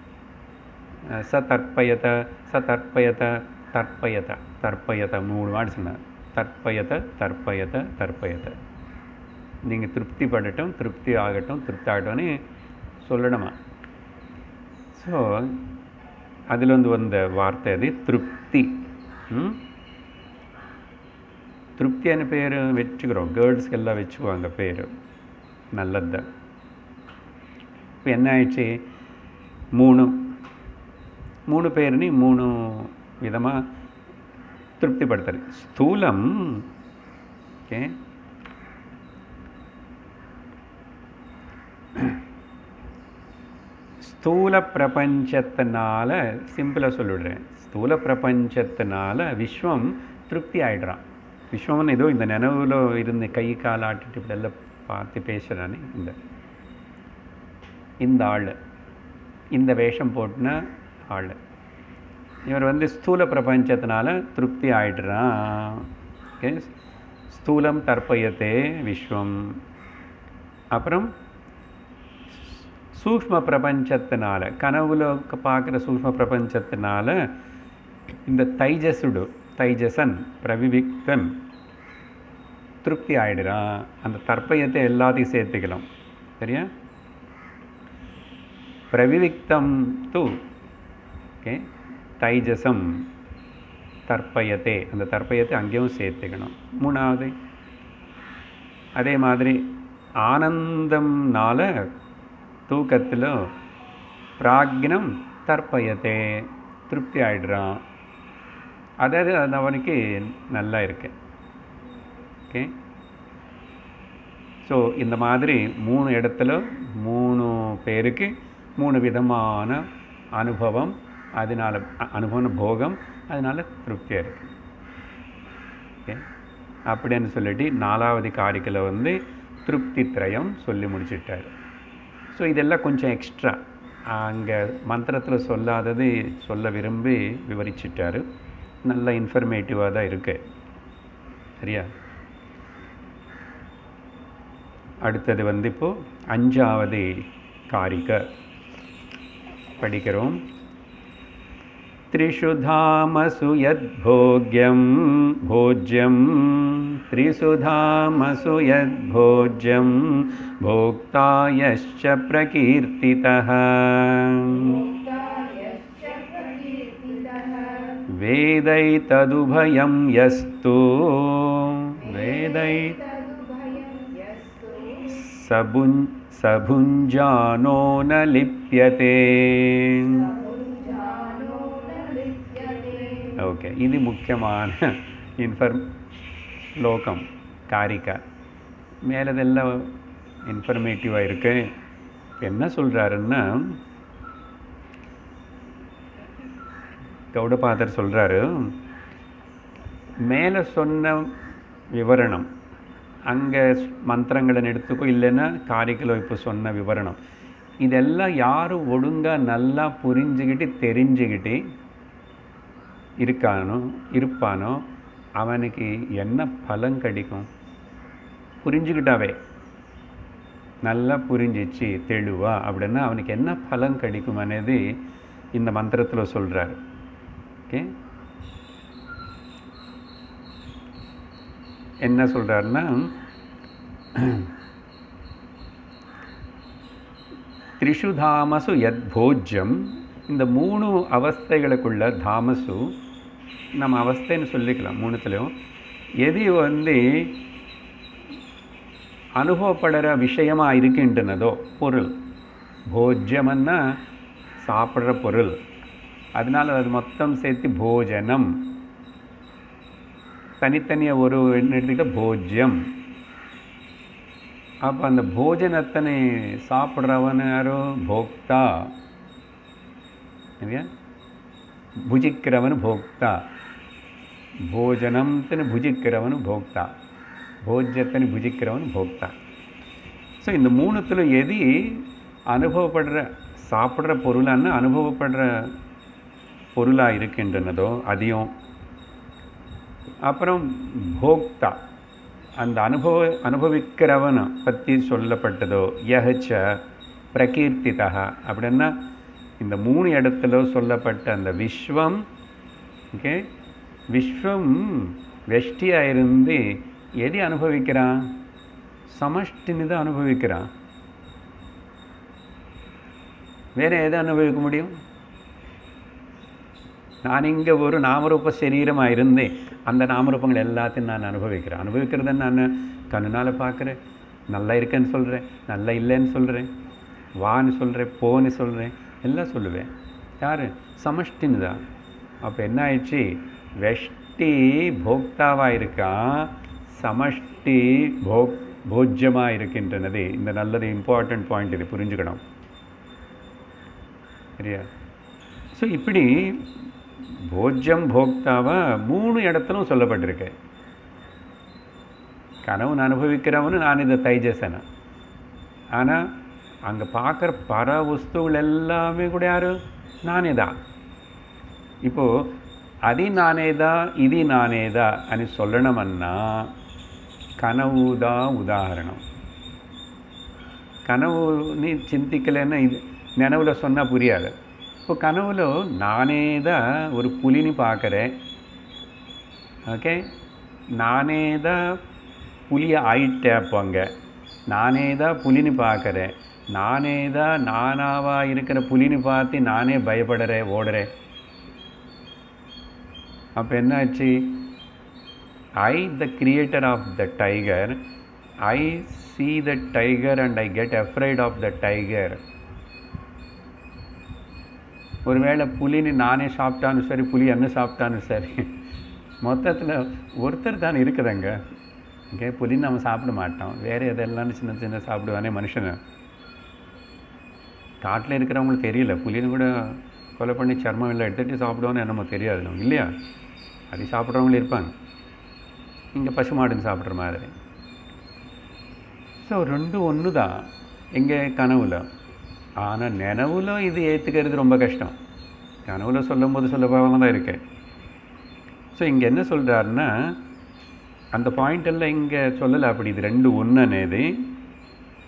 [SPEAKER 1] ச தர்ப்பயத ச தர்ப்பயத தர்ப்பயத தர்ப்பயத மூணு வார்டு சொன்னேன் தர்ப்பயத தர்ப்பயத தர்ப்பயத நீங்கள் திருப்தி படட்டும் திருப்தி ஆகட்டும் திருப்தி ஆகட்டும்னு சொல்லணுமா ஸோ அதில் வந்து வந்த வார்த்தை அது திருப்தி ம்? திருப்தியான பேர் வச்சுக்கிறோம் கேர்ள்ஸ்க்கு எல்லாம் வச்சுக்குவாங்க பேர் நல்லது தான் இப்போ என்ன ஆயிடுச்சு மூணு மூணு பேர்னு மூணு விதமாக திருப்திப்படுத்துறது ஸ்தூலம் ஓகே ஸ்தூல பிரபஞ்சத்தினால சிம்பிளாக சொல்லிடுறேன் ஸ்தூல பிரபஞ்சத்தினால விஸ்வம் திருப்தி ஆயிடுறான் விஸ்வம்னு ஏதோ இந்த நினைவுல இருந்து கை கால் ஆட்டிட்டு இப்படி எல்லாம் பார்த்து பேசுகிறானே இந்த இந்த ஆள் இந்த வேஷம் போட்டுன ஆள் இவர் வந்து ஸ்தூல பிரபஞ்சத்தினால திருப்தி ஆயிடுறான் ஓகே ஸ்தூலம் தர்ப்பயத்தே விஸ்வம் அப்புறம் சூக்ஷ்ம பிரபஞ்சத்தினால கனவுல பார்க்குற சூக்ஷ்ம பிரபஞ்சத்தினால இந்த தைஜசுடு தைஜசன் பிரவிவிக்தன் திருப்தி ஆயிடுறான் அந்த தர்ப்பயத்தை எல்லாத்தையும் சேர்த்துக்கலாம் சரியா பிரவிவிக்தம் து ஓகே தைஜசம் தர்ப்பயத்தை அந்த தர்ப்பயத்தை அங்கேயும் சேர்த்துக்கணும் மூணாவது அதே மாதிரி ஆனந்தம்னால தூக்கத்தில் பிராக்னம் தர்ப்பயத்தை திருப்தி ஆயிடுறான் அதாவது அது அவனுக்கு நல்லா இருக்கு ஓகே ஸோ இந்த மாதிரி மூணு இடத்துல மூணு பேருக்கு மூணு விதமான அனுபவம் அதனால அ- அனுபவம் போகம் அதனால திருப்தியாக இருக்கு ஓகே அப்படின்னு சொல்லிட்டு நாலாவது காரிக்கையில் வந்து திருப்தி திரயம் சொல்லி முடிச்சிட்டார் ஸோ இதெல்லாம் கொஞ்சம் எக்ஸ்ட்ரா அங்கே மந்திரத்தில் சொல்லாதது சொல்ல விரும்பி விவரிச்சிட்டாரு நல்ல இன்ஃபர்மேட்டிவாக தான் இருக்கு சரியா அடுத்தது வந்து இப்போ அஞ்சாவது காரிக படிக்கிறோம் त्रिषु धामसु यद्भोग्यं भोज्यं त्रिषु धामसु यद्भोज्यं भोक्ता यश्च प्रकीर्तितः
[SPEAKER 2] मुक्तायश्च प्रकीर्तितः
[SPEAKER 1] वेदैतदुभयं यस्तु वेदै
[SPEAKER 2] तदुभयं यस्तु
[SPEAKER 1] सबुन् सबुञ्जानो न लिप्यते
[SPEAKER 2] समुञ्जानो न लिप्यते
[SPEAKER 1] ఓకే ఇది ముఖ్యమైన ఇన్ఫర్ லோகம் காரிக்கா மேலதெல்லாம் இன்ஃபர்மேட்டிவாக இருக்கு இப்ப என்ன சொல்கிறாருன்னா கௌடபாதர் சொல்கிறாரு மேலே சொன்ன விவரணம் அங்கே மந்திரங்களை எடுத்துக்கோ இல்லைன்னா காரிக்கல இப்போ சொன்ன விவரணம் இதெல்லாம் யாரும் ஒழுங்காக நல்லா புரிஞ்சுக்கிட்டு தெரிஞ்சுக்கிட்டு இருக்கானோ இருப்பானோ அவனுக்கு என்ன பலன் கிடைக்கும் புரிஞ்சுக்கிட்டாவே நல்லா புரிஞ்சிச்சு தெளிவா அப்படின்னா அவனுக்கு என்ன பலன் கிடைக்கும் అనేది இந்த மந்திரத்தில் சொல்கிறார் ஓகே என்ன சொல்கிறாருன்னா த்ரிஷு தாமசு யத் போஜ்யம் இந்த மூணு அவஸ்தைகளுக்குள்ள தாமசு நம்ம அவஸ்தைன்னு சொல்லிக்கலாம் மூணுத்துலையும் எது வந்து அனுபவப்படுற விஷயமா இருக்கின்றனதோ பொருள் போஜ்யம்னா சாப்பிட்ற பொருள் அதனால அது மொத்தம் சேர்த்து போஜனம் தனித்தனியாக ஒரு என்ன எடுத்துக்கிட்டால் போஜ்யம் அப்போ அந்த போஜனத்தனை சாப்பிட்றவன் யாரோ போக்தா இல்லையா భుజిக்கிறவன் భోక్తా భోజనంతని భుజిக்கிறவன் భోక్తా போஜ்யத்தனி புஜிக்கிறவன் போக்தா ஸோ இந்த மூணுத்தில் எது அனுபவப்படுற சாப்பிட்ற பொருளான்னு அனுபவப்படுற பொருளாக இருக்கின்றனதோ அதையும் அப்புறம் போக்தா அந்த அனுபவ அனுபவிக்கிறவனை பற்றி சொல்லப்பட்டதோ யஹச்ச பிரகீர்த்திதா அப்படின்னா இந்த மூணு இடத்துல சொல்லப்பட்ட அந்த விஸ்வம் ஓகே விஸ்வம் வெஷ்டியாக இருந்து எதை அனுபவிக்கிறான் சமஷ்டின்னு தான் அனுபவிக்கிறான் வேற எதை அனுபவிக்க முடியும் நான் இங்கே ஒரு நாமரூப சரீரமாக இருந்தேன் அந்த நாமரூபங்கள் எல்லாத்தையும் நான் அனுபவிக்கிறேன் அனுபவிக்கிறத நான் கண்ணுனால் பார்க்குறேன் நல்லா இருக்கேன்னு சொல்கிறேன் நல்லா இல்லைன்னு சொல்கிறேன் வான்னு சொல்கிறேன் போன்னு சொல்கிறேன் எல்லாம் சொல்லுவேன் யார் சமஷ்டின்னு தான் அப்போ என்ன ஆயிடுச்சு வெஷ்டி போக்தாவாக இருக்கான் சமஷ்டி போக் போஜ்யமாக இருக்கின்றனது இந்த நல்லது இம்பார்ட்டன்ட் பாயிண்ட் இது புரிஞ்சுக்கணும் சரியா ஸோ இப்படி போஜ்யம் போக்தாவா மூணு இடத்திலும் சொல்லப்பட்டிருக்கு கனவு அனுபவிக்கிறவனு நான் இந்த தைஜசனை ஆனால் அங்கே பார்க்குற பர வஸ்துகள் எல்லாமே கூட யாரு நானே தான் இப்போது అది నానేదా ఇది నానేదా అని சொல்லணுమన్నా కనవుదా ఉదాహరణం கனவுని చింతిக்கலைன்னா இது நினைவுல சொன்னால் புரியாது இப்போ கனவுல நானே தான் ஒரு புலிని பார்க்குறேன் ஓகே நானே தான் புலியை ஆயிட்டேன் அப்போ அங்கே நானே தான் புலிని பார்க்குறேன் நானே தான் நானாவாக இருக்கிற புலிని பார்த்து நானே பயப்படுறேன் ஓடுறேன் அப்போ என்னாச்சு I the creator of the tiger I see the tiger and I get afraid of the tiger ஒருவேளை புலின்னு நானே சாப்பிட்டாலும் சரி புலி என்ன சாப்பிட்டாலும் சரி மொத்தத்தில் ஒருத்தர் தான் இருக்குதுங்க ஓகே புலின்னு நம்ம சாப்பிட மாட்டோம் வேறு எதெல்லாம் சின்ன சின்ன சாப்பிடுவானே மனுஷனை காட்டில் இருக்கிறவங்களுக்கு தெரியல புலின்னு கூட கொலை பண்ணி சர்மம் எல்லாம் எடுத்துகிட்டு சாப்பிடுவோன்னு என்னமோ தெரியாது நமக்கு இல்லையா அது சாப்பிட்றவங்களும் இருப்பாங்க இங்கே பசு மாடுன்னு சாப்பிட்ற மாதிரி ஸோ ரெண்டும் ஒன்று தான் எங்கே கனவுல ஆனால் நினைவுல இது ஏற்றுக்கிறது ரொம்ப கஷ்டம் கனவுல சொல்லும் போது சுலபமாக தான் இருக்கு ஸோ இங்கே என்ன சொல்கிறாருன்னா அந்த பாயிண்ட் எல்லாம் இங்கே சொல்லலை அப்படி இது ரெண்டு ஒன்று అనేది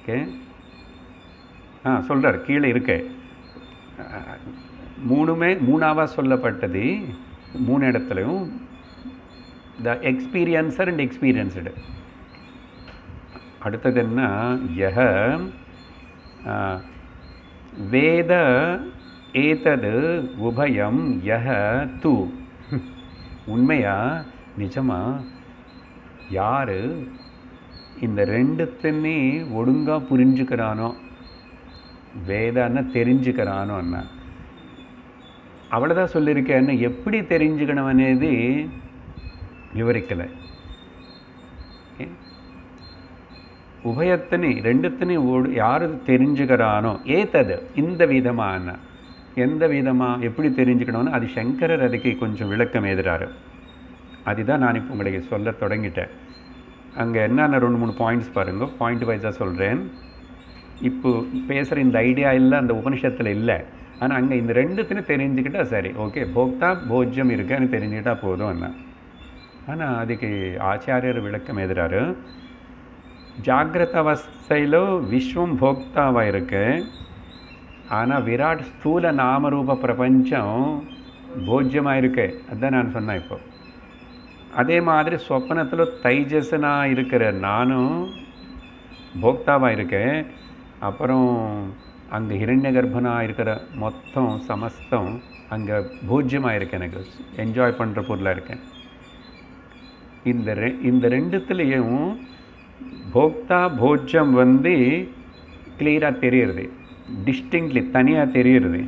[SPEAKER 1] ஓகே ஆ சொல்கிறார் கீழே இருக்கு அஹ், மூணுமே மூணாவா சொல்லப்பட்டது மூணு இடத்துலையும் த எக்ஸ்பீரியன்சர் அண்ட் எக்ஸ்பீரியன்ஸ்டு அடுத்தது என்ன யஹ ஆ, வேத ஏதது உபயம் யஹ து உண்மையா நிஜமா யாரு இந்த ரெண்டுத்தையுமே ஒழுங்கா புரிஞ்சுக்கிறானோ வேதான்னா தெரிஞ்சுக்கிறானோ அண்ணா அவ்வளோதான் சொல்லியிருக்கேன் எப்படி தெரிஞ்சுக்கணும் అనేది விவரிக்கலை ஓகே உபயத்தினி ரெண்டுத்தினி ஓடு யார் தெரிஞ்சுக்கிறானோ ஏத்தது இந்த விதமான எந்த விதமாக எப்படி தெரிஞ்சுக்கணும்னு அது சங்கரர் அதுக்கு கொஞ்சம் விளக்கம் எழுதுறாரு அதுதான் நான் இப்போ உங்களுக்கு சொல்ல தொடங்கிட்டேன் அங்கே என்னென்ன ரெண்டு மூணு பாயிண்ட்ஸ் பாருங்க பாயிண்ட் வைஸாக சொல்கிறேன் இப்போ பேசுகிற இந்த ஐடியா இல்லை அந்த உபனிஷத்தில் இல்லை ஆனால் அங்கே இந்த ரெண்டுத்தையும் தெரிஞ்சுக்கிட்டா சரி ஓகே போக்தா போஜ்யம் இருக்குன்னு தெரிஞ்சுக்கிட்டா போதும் என்ன ஆனால் அதுக்கு ஆச்சாரியர் விளக்கம் எழுதுறாரு ஜாகிரத அவஸ்தையில் விஸ்வம் போக்தாவாக இருக்கு ஆனால் விராட் ஸ்தூல நாமரூப பிரபஞ்சம் போஜ்யமாக இருக்கு அதுதான் நான் சொன்னேன் இப்போ அதே மாதிரி சொப்பனத்தில் தைஜசனாக இருக்கிற நானும் போக்தாவாக இருக்கேன் அப்புறம் அங்கே ஹிரண்ய கர்ப்பனாக இருக்கிற மொத்தம் சமஸ்தம் அங்கே பூஜ்யமாக இருக்கு எனக்கு என்ஜாய் பண்ணுற பொருளாக இருக்கேன் இந்த ரெ இந்த ரெண்டுத்துலேயும் போக்தா போஜ்யம் வந்து கிளியராக தெரியுறது டிஸ்டிங்க்லி தனியாக தெரியுறது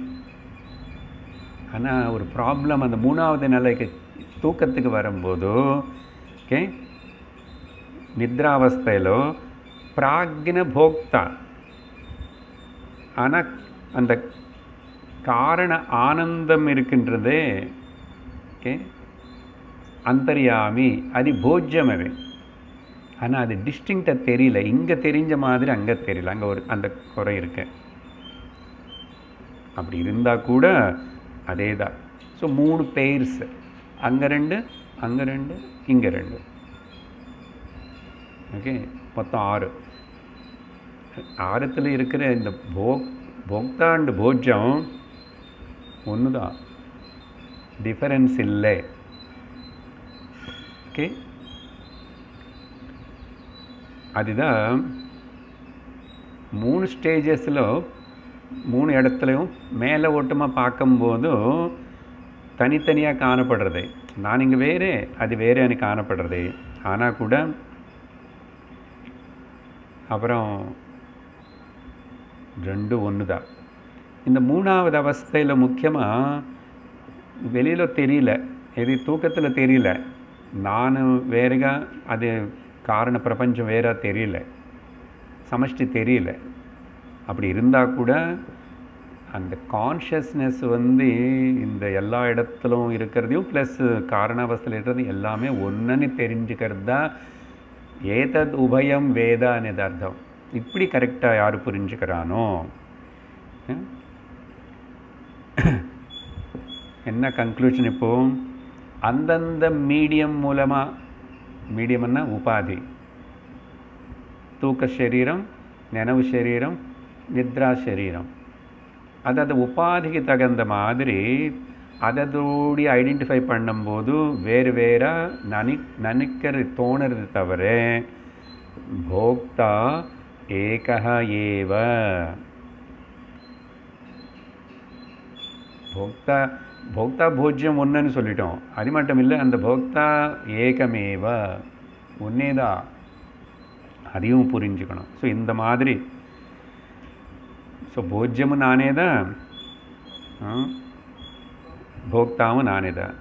[SPEAKER 1] ஆனால் ஒரு ப்ராப்ளம் அந்த மூணாவது நிலைக்கு தூக்கத்துக்கு வரும்போது ஓகே நித்ராவஸ்தையிலோ பிராக்ன போக்தா ஆனால் அந்த காரண ஆனந்தம் இருக்கின்றதே ஓகே அந்தர்யாமி அது போஜ்யம் அது ஆனால் அது டிஸ்டிங்க்டாக தெரியல இங்கே தெரிஞ்ச மாதிரி அங்கே தெரியல அங்கே ஒரு அந்த குறை இருக்கு அப்படி இருந்தால் கூட அதே தான் ஸோ மூணு பெயர்ஸ் அங்கே ரெண்டு அங்கே ரெண்டு இங்கே ரெண்டு ஓகே மொத்தம் ஆறு ஆரத்தில் இருக்கிற இந்த போக் போக்தாண்டு போஜம் ஒன்று தான் டிஃபரன்ஸ் இல்லை ஓகே அதுதான் மூணு ஸ்டேஜஸில் மூணு இடத்துலையும் மேலே ஓட்டமாக பார்க்கும்போதும் தனித்தனியாக காணப்படுறது நான் இங்கே வேறு அது வேறேன்னு காணப்படுறது ஆனால் கூட அப்புறம் ரெண்டு ஒன்று தான் இந்த மூணாவது அவஸ்தையில் முக்கியமாக வெளியில் தெரியல எது தூக்கத்தில் தெரியல நான் வேறுగా அது காரண பிரபஞ்சம் வேற தெரியல சமஷ்டி தெரியல அப்படி இருந்தால் கூட அந்த கான்ஷியஸ்னஸ் வந்து இந்த எல்லா இடத்துலும் இருக்கிறதையும் ப்ளஸ் காரணாவஸ்தையில் இருக்கிறது எல்லாமே ஒன்றுன்னு தெரிஞ்சுக்கிறது தான் ஏதத் உபயம் வேதான்னு அர்த்தம் இப்படி கரெக்டாக யார் புரிஞ்சுக்கிறானோ ம்? என்ன கன்க்ளூஷன் இப்போ அந்தந்த மீடியம் மூலமாக மீடியம்னா உபாதி தூக்க சரீரம் நெனவு சரீரம் நித்ரா சரீரம் அதாவது உபாதிக்கு தகுந்த மாதிரி அதோடி ஐடென்டிஃபை பண்ணும்போது வேறு வேறா நனி நினைக்கிறது தோணுறது தவிர போக்தா ஏகः ஏவ போக்தா போக்தா போஜ்யம் ஒன்றுன்னு சொல்லிட்டோம் அது மட்டும் இல்லை அந்த போக்தா ஏகமேவ ஒன்னே தான் அதையும் புரிஞ்சுக்கணும் ஸோ இந்த மாதிரி ஸோ போஜ்யமும் நானே தான் ஆ, போக்தாவும் நானே தான்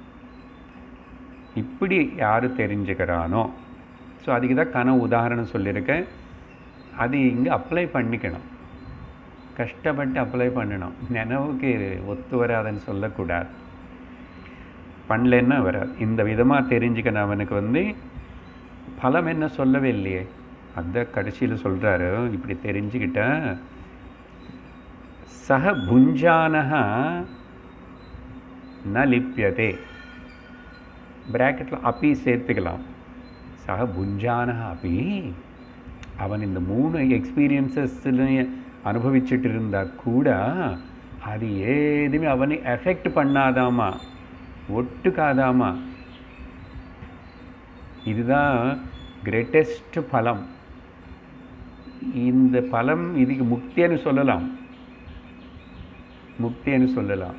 [SPEAKER 1] இப்படி யார் தெரிஞ்சுக்கிறானோ ஸோ அதுக்கு தான் கனவு உதாரணம் சொல்லியிருக்கேன் அது இங்கே அப்ளை பண்ணிக்கணும் கஷ்டப்பட்டு அப்ளை பண்ணணும் நினைவுக்கு ஒத்து வராதுன்னு சொல்லக்கூடாது பண்ணலன்னா வராது இந்த விதமாக தெரிஞ்சுக்கணும் அவனுக்கு வந்து பலம் என்ன சொல்லவே இல்லையே அதான் கடைசியில் சொல்கிறாரு இப்படி தெரிஞ்சுக்கிட்டா சக புஞ்சானஹா ந லிப்பியதே ப்ராக்கெட்டில் அப்பி சேர்த்துக்கலாம் சக புஞ்சானஹா அப்பி அவன் இந்த மூணு எக்ஸ்பீரியன்சஸ்லையும் அனுபவிச்சுட்டு இருந்தா கூட அது ஏதுமே அவனை எஃபெக்ட் பண்ணாதாமா ஒட்டுக்காதாமா இதுதான் கிரேட்டஸ்ட் பலம் இந்த பலம் இதுக்கு முக்தின்னு சொல்லலாம் முக்தின்னு சொல்லலாம்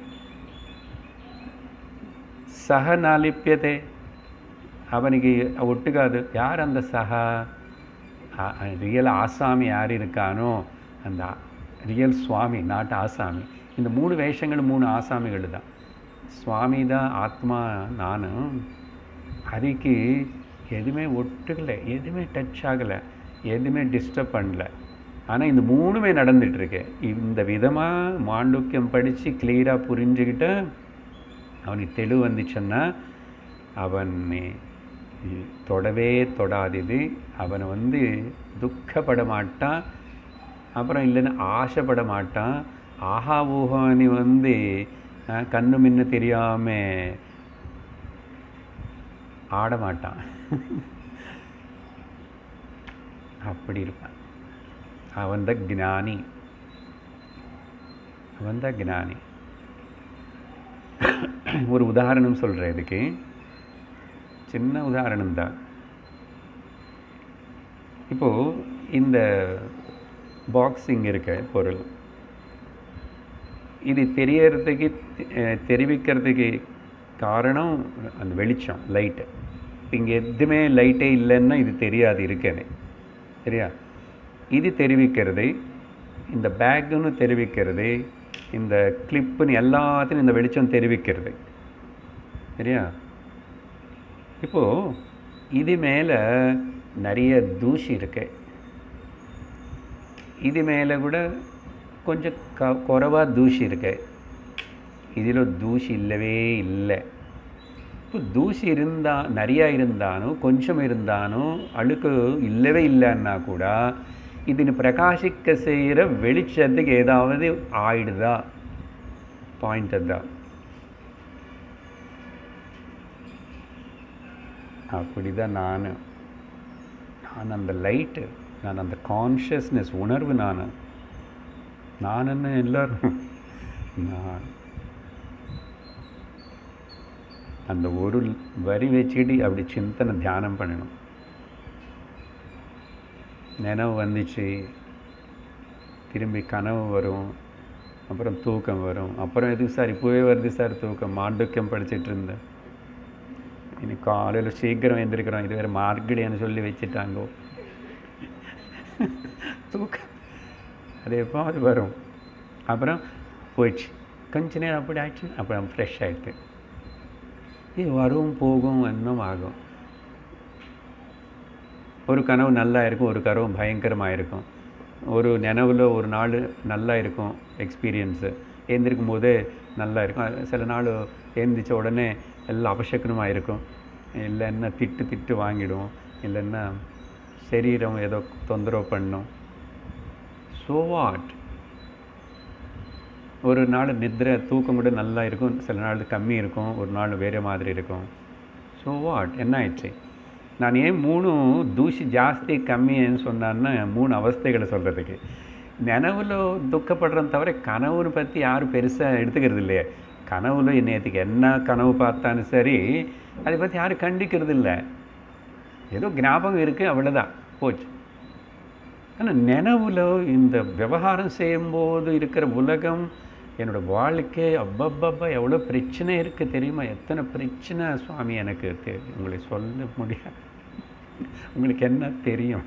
[SPEAKER 1] சக நாலிப்பியதே அவனுக்கு ஒட்டுக்காது யார் அந்த சகா ரியல் ஆசாமி யார் இருக்கானோ அந்த ரியல் சுவாமி நாட்டு ஆசாமி இந்த மூணு வேஷங்கள் மூணு ஆசாமிகள் தான் சுவாமி தான் ஆத்மா நானும் அதுக்கு எதுவுமே ஒட்டுக்கலை எதுவுமே டச் ஆகலை எதுவுமே டிஸ்டர்ப் பண்ணல ஆனால் இந்த மூணுமே நடந்துகிட்ருக்கு இந்த விதமாக மாண்டுக்கியம் படித்து கிளியராக புரிஞ்சுக்கிட்டு அவனுக்கு தெளிவு வந்துச்சுன்னா அவன் தொடவே தொடாதது அவனை வந்து துக்கப்பட மாட்டான் அப்புறம் இல்லைன்னா ஆசைப்பட மாட்டான் ஆஹா ஊகானி வந்து அஹ், கண்ணு மின்னு தெரியாமல் ஆட மாட்டான் அப்படி இருப்பான் அவன் தான் ஞானி அவன் தான் ஞானி ஒரு உதாரணம் சொல்கிறேன் இதுக்கு சின்ன உதாரணம் தான் இப்போது இந்த பாக்ஸிங் இருக்க பொருள் இது தெரியறதுக்கு அஹ், தெரிவிக்கிறதுக்கு காரணம் அந்த வெளிச்சம் லைட்டு இங்கே எதுவுமே லைட்டே இல்லைன்னா இது தெரியாது இருக்கேன்னு சரியா இது தெரிவிக்கிறது இந்த பேக்குன்னு தெரிவிக்கிறது இந்த கிளிப்புன்னு எல்லாத்தையும் இந்த வெளிச்சம் தெரிவிக்கிறது சரியா இப்போது இது மேலே நிறைய தூசி இருக்கு இது மேலே கூட கொஞ்சம் க குறைவாக தூசி இருக்கு இதில் தூசி இல்லவே இல்லை இப்போ தூசி இருந்தா நிறையா இருந்தாலும் கொஞ்சம் இருந்தாலும் அழுக்கு இல்லவே இல்லைன்னா கூட இதுன்னு பிரகாசிக்க செய்கிற வெளிச்சத்துக்கு ஏதாவது ஆயிடுதா பாயிண்ட் தான் அப்படி தான் நான் நான் அந்த லைட்டு நான் அந்த கான்ஷியஸ்னஸ் உணர்வு நான் நானுன்னு எல்லாரும் நான் அந்த ஒரு வரி வச்சுக்கிட்டு அப்படி சிந்தனை தியானம் பண்ணணும் நினைவு வந்துச்சு திரும்பி கனவு வரும் அப்புறம் தூக்கம் வரும் அப்புறம் எதுக்கு சார் இப்போவே வருது சார் தூக்கம் மாண்டுக்கம் படிச்சிட்டு இருந்தேன் இன்னைக்கு காலையில் சீக்கிரம் எழுந்திருக்கிறோம் இது வேறு மார்கழின்னு சொல்லி வச்சுட்டாங்கோ தூக்கம் அது எப்போது வரும் அப்புறம் போயிடுச்சு கொஞ்ச நேரம் அப்படி ஆச்சு அப்புறம் ஃப்ரெஷ் ஆகிட்டு இது வரும் போகும் இன்னும் ஆகும் ஒரு கனவு நல்லா இருக்கும் ஒரு கனவு பயங்கரமாக இருக்கும் ஒரு நினைவில் ஒரு நாள் நல்லா இருக்கும் எக்ஸ்பீரியன்ஸு எழுந்திருக்கும் போதே நல்லா இருக்கும் அது சில நாள் எழுந்திரிச்ச உடனே எல்லாம் அபசக்கனமாக இருக்கும் இல்லைன்னா திட்டு திட்டு வாங்கிடும் இல்லைன்னா சரீரம் ஏதோ தொந்தரவு பண்ணும் ஸோ வாட் ஒரு நாள் நித்ரை தூக்கம் கூட நல்லா இருக்கும் சில நாள் கம்மி இருக்கும் ஒரு நாள் வேறு மாதிரி இருக்கும் ஸோ வாட் என்ன ஆயிடுச்சு நான் ஏன் மூணு தூசி ஜாஸ்தி கம்மின்னு சொன்னான்னா மூணு அவஸ்தைகளை சொல்கிறதுக்கு நினைவில் துக்கப்படுறத தவிர கனவுன்னு பற்றி யாரும் பெருசாக எடுத்துக்கிறது இல்லையே கனவுல நேற்றுக்கு என்ன கனவு பார்த்தாலும் சரி அதை பற்றி யாரும் கண்டிக்கிறது இல்லை ஏதோ ஞாபகம் இருக்குது அவ்வளோதான் போச்சு ஆனால் நினைவில் இந்த விவகாரம் செய்யும்போது இருக்கிற உலகம் என்னோட வாழ்க்கை அப்பப்பப்பா எவ்வளோ பிரச்சனை இருக்குது தெரியுமா எத்தனை பிரச்சனை சுவாமி எனக்கு தெ- உங்களை சொல்ல முடியாது உங்களுக்கு என்ன தெரியும்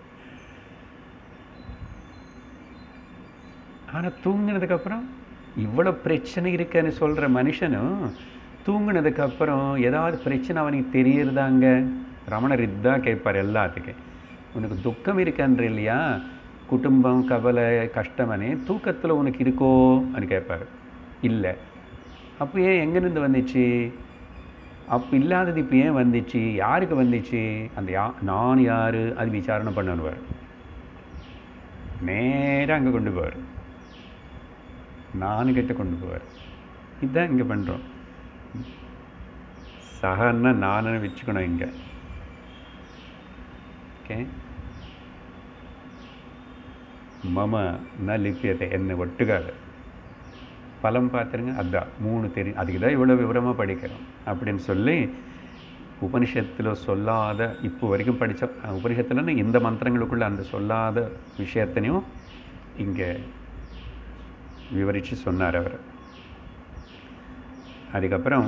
[SPEAKER 1] ஆனால் தூங்கினதுக்கப்புறம் இவ்வளோ பிரச்சனை இருக்குன்னு சொல்கிற மனுஷனும் தூங்கினதுக்கப்புறம் ஏதாவது பிரச்சனை அவனுக்கு தெரியறதாங்க ரமணர் இதுதான் கேட்பார் எல்லாத்துக்கும் உனக்கு துக்கம் இருக்கன்ற இல்லையா குடும்பம் கவலை கஷ்டமனே தூக்கத்தில் உனக்கு இருக்கோ అని கேட்பார் இல்லை அப்போ ஏன் எங்கேருந்து வந்துச்சு அப்போ இல்லாதது இப்போ ஏன் வந்துச்சு யாருக்கு வந்துச்சு அந்த யா நான் யார் அது விசாரணை பண்ணுவார் நேராக அங்கே கொண்டு போவார் நான் கிட்ட கொண்டு போவார் இதுதான் இங்கே பண்ணுறோம் சகன்னா நானுன்னு வச்சுக்கணும் இங்கே ஓகே மம ந லிப்பியத்தை என்ன ஒட்டுக்காது பலம் பார்த்துருங்க அதான் மூணு தெரியும் அதுக்கு தான் இவ்வளோ விவரமாக படிக்கிறோம் அப்படின்னு சொல்லி உபனிஷத்தில் சொல்லாத இப்போ வரைக்கும் படித்த உபனிஷத்துலன்னு இந்த மந்திரங்களுக்குள்ள அந்த சொல்லாத விஷயத்தினையும் இங்கே விவரித்து சொன்னார் அவர் அதுக்கப்புறம்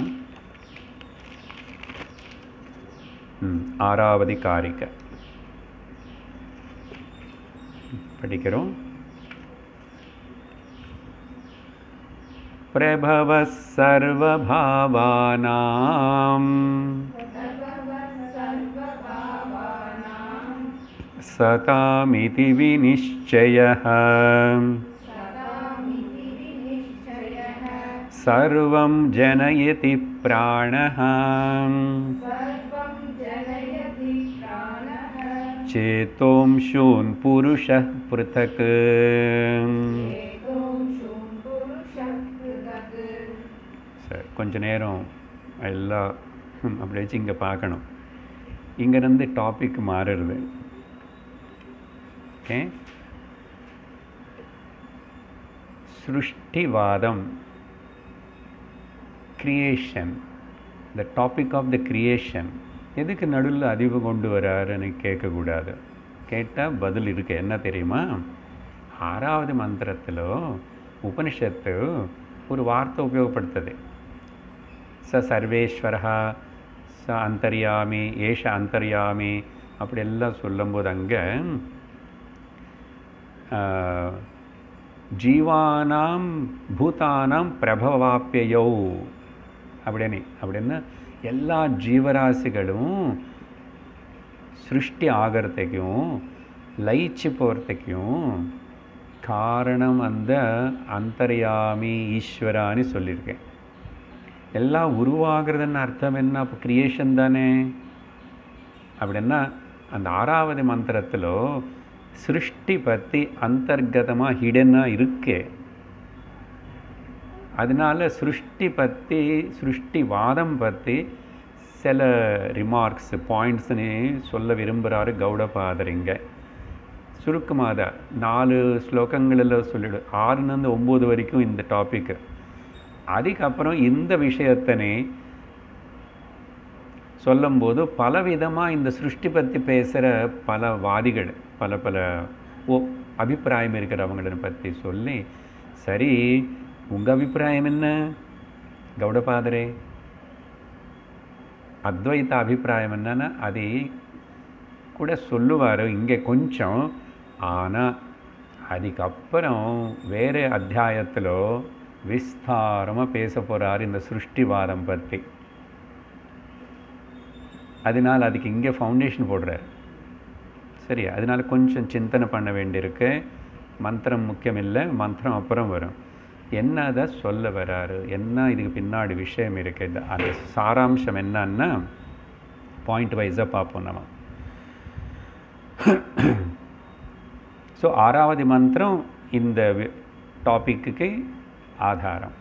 [SPEAKER 1] ம், ஆறாவது காரிக்கை படிக்கிறோம் प्रभवः सर्वभावानां सतामिति विनिश्चयः सर्वं जनयति प्राणः चेतोंशून् पुरुषः पृथक् சரி கொஞ்ச நேரம் எல்லாம் ம், அப்படி வச்சு இங்கே பார்க்கணும் இங்கேருந்து டாபிக் மாறுறது ஓகே சிருஷ்டிவாதம் creation the topic of the creation எதுக்கு நடுவில் அதிவு கொண்டு வராருன்னு கேட்கக்கூடாது கேட்டால் பதில் இருக்கு என்ன தெரியுமா ஆறாவது மந்திரத்தில் உபனிஷத்து ஒரு வார்த்தை உபயோகப்படுத்துது ச சர்வேஸ்வரா ச அந்தர்யாமி ஏஷ அந்தர்யாமி அப்படி எல்லாம் சொல்லும்போது அங்கே ஜீவானாம் பூதானாம் பிரபவாப்பியோ அப்படின்னு அப்படின்னு எல்லா ஜீவராசிகளும் சிருஷ்டி ஆகிறதுக்கும் லயிச்சு போகிறதுக்கும் காரணம் அந்த அந்தர்யாமி ஈஸ்வரான்னு சொல்லியிருக்கேன் எல்லாம் உருவாகிறதுன்னு அர்த்தம் என்ன அப்போ கிரியேஷன் தானே அப்படின்னா அந்த ஆறாவது மந்திரத்தில் சிருஷ்டி பற்றி அந்தர்கதமாக ஹிடனாக இருக்கே அதனால சிருஷ்டி பற்றி சிருஷ்டி வாதம் பற்றி சில ரிமார்க்ஸ் பாயிண்ட்ஸ்னு சொல்ல விரும்புகிறாரு கௌடபாதரிங்க சுருக்கமாக தான் நாலு ஸ்லோகங்களில் சொல்லிடு ஆறுலேருந்து ஒம்பது வரைக்கும் இந்த டாபிக்கு அதுக்கப்புறம் இந்த விஷயத்தனே சொல்லும்போது பலவிதமாக இந்த சிருஷ்டி பற்றி பேசுகிற பல வாதிகள் பல பல ஓ அபிப்பிராயம் இருக்கிறவங்களை பற்றி சொல்லி சரி உங்கள் அபிப்பிராயம் என்ன கௌடபாதரே அத்வைத்த அபிப்பிராயம் என்னன்னா அதை கூட சொல்லுவார் இங்கே கொஞ்சம் ஆனால் அதுக்கப்புறம் வேறு அத்தியாயத்தில் விஸ்தாரமாக பேச போகிறார் இந்த சிருஷ்டிவாதம் பற்றி அதனால் அதுக்கு இங்கே ஃபவுண்டேஷன் போடுறார் சரி அதனால் கொஞ்சம் சிந்தனை பண்ண வேண்டியிருக்கு மந்திரம் முக்கியம் இல்லை மந்திரம் அப்புறம் வரும் என்னதை சொல்ல வராரு என்ன இதுக்கு பின்னாடி விஷயம் இருக்குது இந்த அந்த சாராம்சம் என்னன்னா பாயிண்ட் வைஸாக பார்ப்போம் நம்ம ஸோ ஆறாவது மந்திரம் இந்த டாபிக்கு ஆதாரம்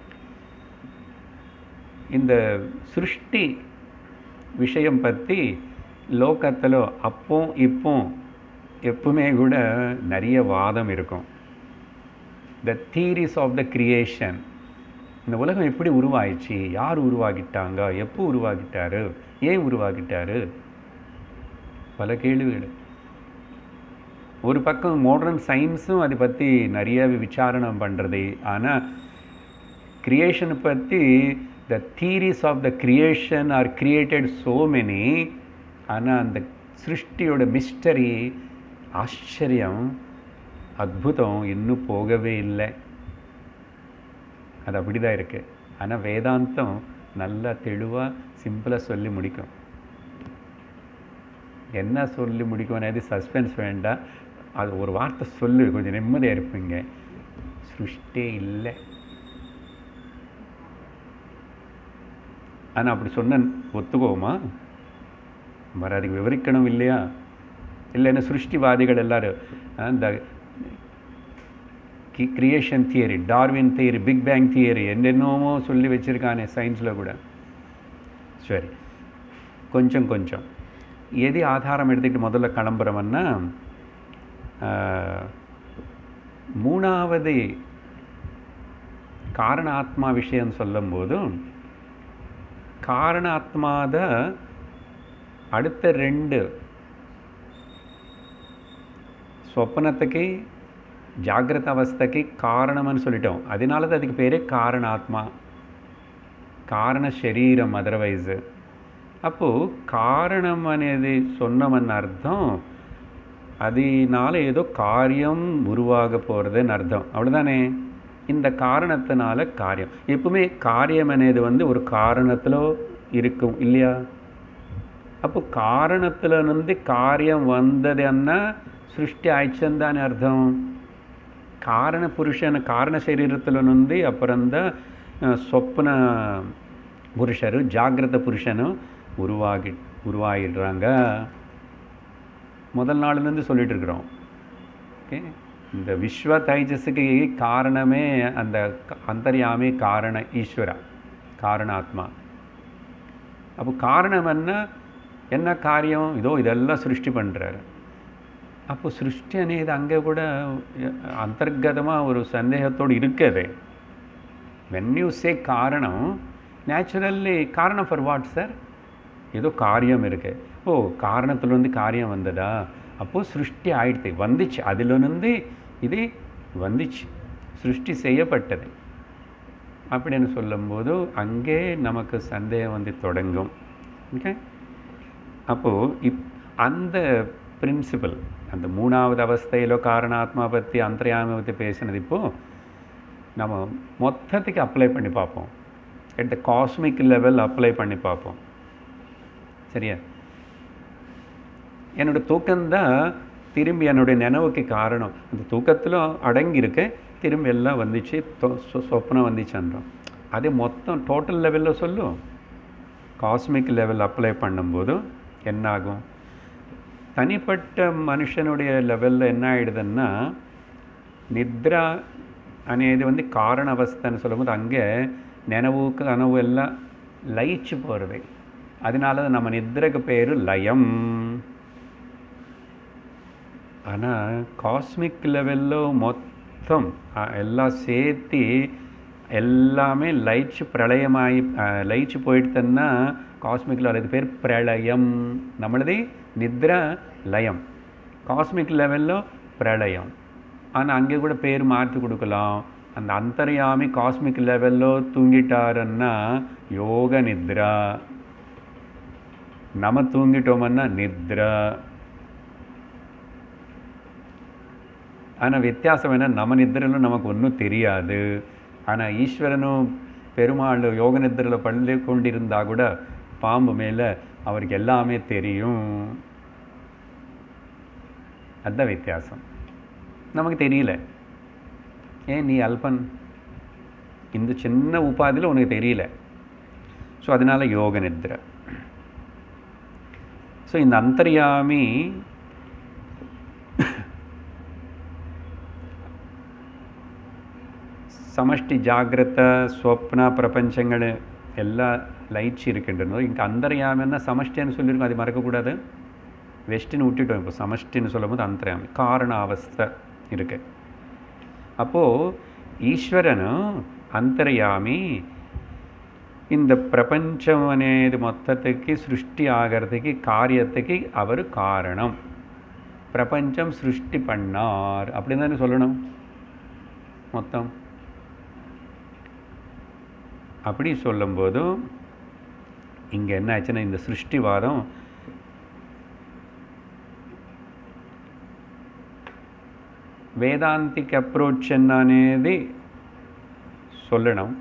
[SPEAKER 1] இந்த சிருஷ்டி விஷயம் பற்றி லோகத்தில் அப்போ இப்போ எப்பவுமே கூட நிறைய வாதம் இருக்கும் the theories of the creation இந்த உலகம் எப்படி உருவாயிடுச்சு யார் உருவாக்கிட்டாங்க எப்போ உருவாக்கிட்டாரு ஏன் உருவாக்கிட்டாரு பல கேள்விகள் ஒரு பக்கம் மாடர்ன் சயின்ஸும் அதை பற்றி நிறைய விசாரணை பண்ணுறது ஆனால் கிரியேஷனை பற்றி the theories of the creation are created so many ஆனால் அந்த சிருஷ்டியோட மிஸ்டரி ஆச்சரியம் அத்புதம் இன்னும் போகவே இல்லை அது அப்படி தான் இருக்குது ஆனால் வேதாந்தம் நல்லா தெளிவாக சிம்பிளாக சொல்லி முடிக்கும் என்ன சொல்லி முடிக்கும் అనేది சஸ்பென்ஸ் வேண்டாம் அது ஒரு வார்த்தை சொல்லு கொஞ்சம் நிம்மதியாக இருப்பீங்க சிருஷ்டியே இல்லை ஆனால் அப்படி சொன்ன ஒத்துக்கோமா மறு அதுக்கு விவரிக்கணும் இல்லையா இல்லைன்னா சிருஷ்டிவாதிகள் எல்லாரும் இந்த creation theory Darwin theory big bang theory என்னென்னமோ சொல்லி வச்சுருக்கானே சயின்ஸில் கூட சரி கொஞ்சம் கொஞ்சம் எது ஆதாரம் எடுத்துக்கிட்டு முதல்ல கிளம்புறோம்னா மூணாவது காரணாத்மா விஷயம் சொல்லும்போது காரணாத்மாத அடுத்த ரெண்டு சொப்பனத்துக்கு జాగ్రత్త అవస్థకి కారణమని சொல்லிட்டோம் அதனால தான் அதுக்கு பேரே காரணாத்மா కారణ శరీరం అదర్వైజ్ அப்போது காரணம் అనేది சொன்னமன் அர்த்தம் அதனால ஏதோ காரியம் உருவாக போகிறதுன்னு அர்த்தம் அவ்வளோதானே இந்த காரணத்தினால காரியம் எப்பவுமே காரியம் అనేది வந்து ஒரு காரணத்தில் இருக்கும் இல்லையா அப்போ காரணத்தில் இருந்து காரியம் வந்ததுன்னா సృష్టి ఆయిచ్చందాని అర్థం కారణ పురుషన కారణ శరీరத்தில் నుండి అப்புறந்த சொப்ன புருஷரு ஜாகிரத புருஷனும் உருவாகி உருவாகிடுறாங்க முதல் நாள்லேருந்து சொல்லிட்டு இருக்கிறோம் ஓகே இந்த விஸ்வ தைஜஸுக்கு காரணமே அந்த க- அந்தர்யாமி காரண ஈஸ்வரா காரணாத்மா அப்போ காரணம் என்ன என்ன காரியம் இதோ இதெல்லாம் சிருஷ்டி பண்ணுறாரு அப்போ సృష్టి అనేది அங்கே கூட అంతర్గతமாக ஒரு సందేహத்தோடு இருக்குது వెన్ యూ సే కారణం நேச்சுரல்லி காரணம் ஃபார் வாட் சார் ஏதோ காரியம் இருக்கு ஓ காரணத்துலேருந்து காரியம் வந்ததா அப்போது சிருஷ்டி ஆயிடுத்து வந்துச்சு அதிலிருந்து இது வந்துச்சு சிருஷ்டி செய்யப்பட்டது அப்படின்னு சொல்லும்போது அங்கே நமக்கு சந்தேகம் வந்து தொடங்கும் ஓகே அப்போது இப் அந்த பிரின்சிபல் அந்த மூணாவது அவஸ்தையிலோ காரணாத்மா பற்றி அந்தர்யாமி பற்றி பேசினது இப்போது நம்ம மொத்தத்துக்கு அப்ளை பண்ணி பார்ப்போம் at the cosmic level apply பண்ணி பார்ப்போம் சரியா என்னோட தூக்கம்தான் திரும்பி என்னுடைய நினைவுக்கு காரணம் அந்த தூக்கத்தில் அடங்கியிருக்கு திரும்பி எல்லாம் வந்துச்சு தொ- சொ- சொப்னம் வந்துச்சுன்றோம் அதே மொத்தம் டோட்டல் லெவலில் சொல்லும் காஸ்மிக் லெவல் அப்ளை பண்ணும்போது என்ன ஆகும் தனிப்பட்ட மனுஷனுடைய லெவலில் என்ன ஆயிடுதுன்னா நித்ரா అనేది வந்து காரண அவஸ்தைன்னு சொல்லும்போது அங்கே நினைவு கனவு எல்லாம் லயிச்சு போகிறது அதனால தான் நம்ம நித்ரைக்கு பேர் லயம் ஆனால் காஸ்மிக் லெவலில் மொத்தம் அஹ், எல்லாம் சேர்த்து எல்லாமே లయిச்சு ప్రళయమాయి లయిச்சு போயிடுதுன்னா காஸ்மிக்கில் அது பேர் பிரளயம் நம்மளது நித்ரா லயம் காஸ்மிக் லெவலில் பிரளயம் ஆனால் அங்கே கூட பேர் மாற்றி கொடுக்கலாம் அந்த அந்தர்யாமி காஸ்மிக் லெவலில் தூங்கிட்டாருன்னா யோக நித்ரா நம்ம தூங்கிட்டோமன்னா நித்ரா ஆனால் வித்தியாசம் என்ன நம்ம நித்திரையிலும் நமக்கு ஒன்றும் தெரியாது ஆனால் ஈஸ்வரனும் பெருமாள் யோக நித்திரையில் பள்ளி கொண்டிருந்தா கூட பாம்பு மேலே அவருக்கு எல்லாமே தெரியும் அதுதான் வித்தியாசம் நமக்கு தெரியல ஏன் நீ அல்பன் இந்த சின்ன உபாதியில் உனக்கு தெரியல ஸோ அதனால் யோக நித்ரை ஸோ இந்த அந்தர்யாமி ಸಮಷ್ಟಿ ಜಾಗೃತ ಸ್ವಪ್ನ பிரபஞ்சங்கள் எல்லாம் லயிச்சு இருக்கின்றனோ இங்கே அந்தர்யாமின்னா சமஷ்டின்னு சொல்லியிருக்கோம் அது மறக்கக்கூடாது வெஸ்டின்னு விட்டுட்டோம் இப்போ சமஷ்டின்னு சொல்லும்போது அந்தர்யாமி காரண அவஸ்தை இருக்கு அப்போது ஈஸ்வரனும் அந்தர்யாமி இந்த பிரபஞ்சம் అనేది మొత్తத்துக்கு సృష్టి ஆகிறதுக்கு காரியத்துக்கு அவர் காரணம் பிரபஞ்சம் சிருஷ்டி பண்ணார் அப்படின்னு தானே சொல்லணும் மொத்தம் அப்படி சொல்லும்போது இங்கே என்ன ஆச்சுன்னா இந்த சிருஷ்டிவாதம் వేదాంతిక్ అప్రోచ్ అనేది சொல்லணும்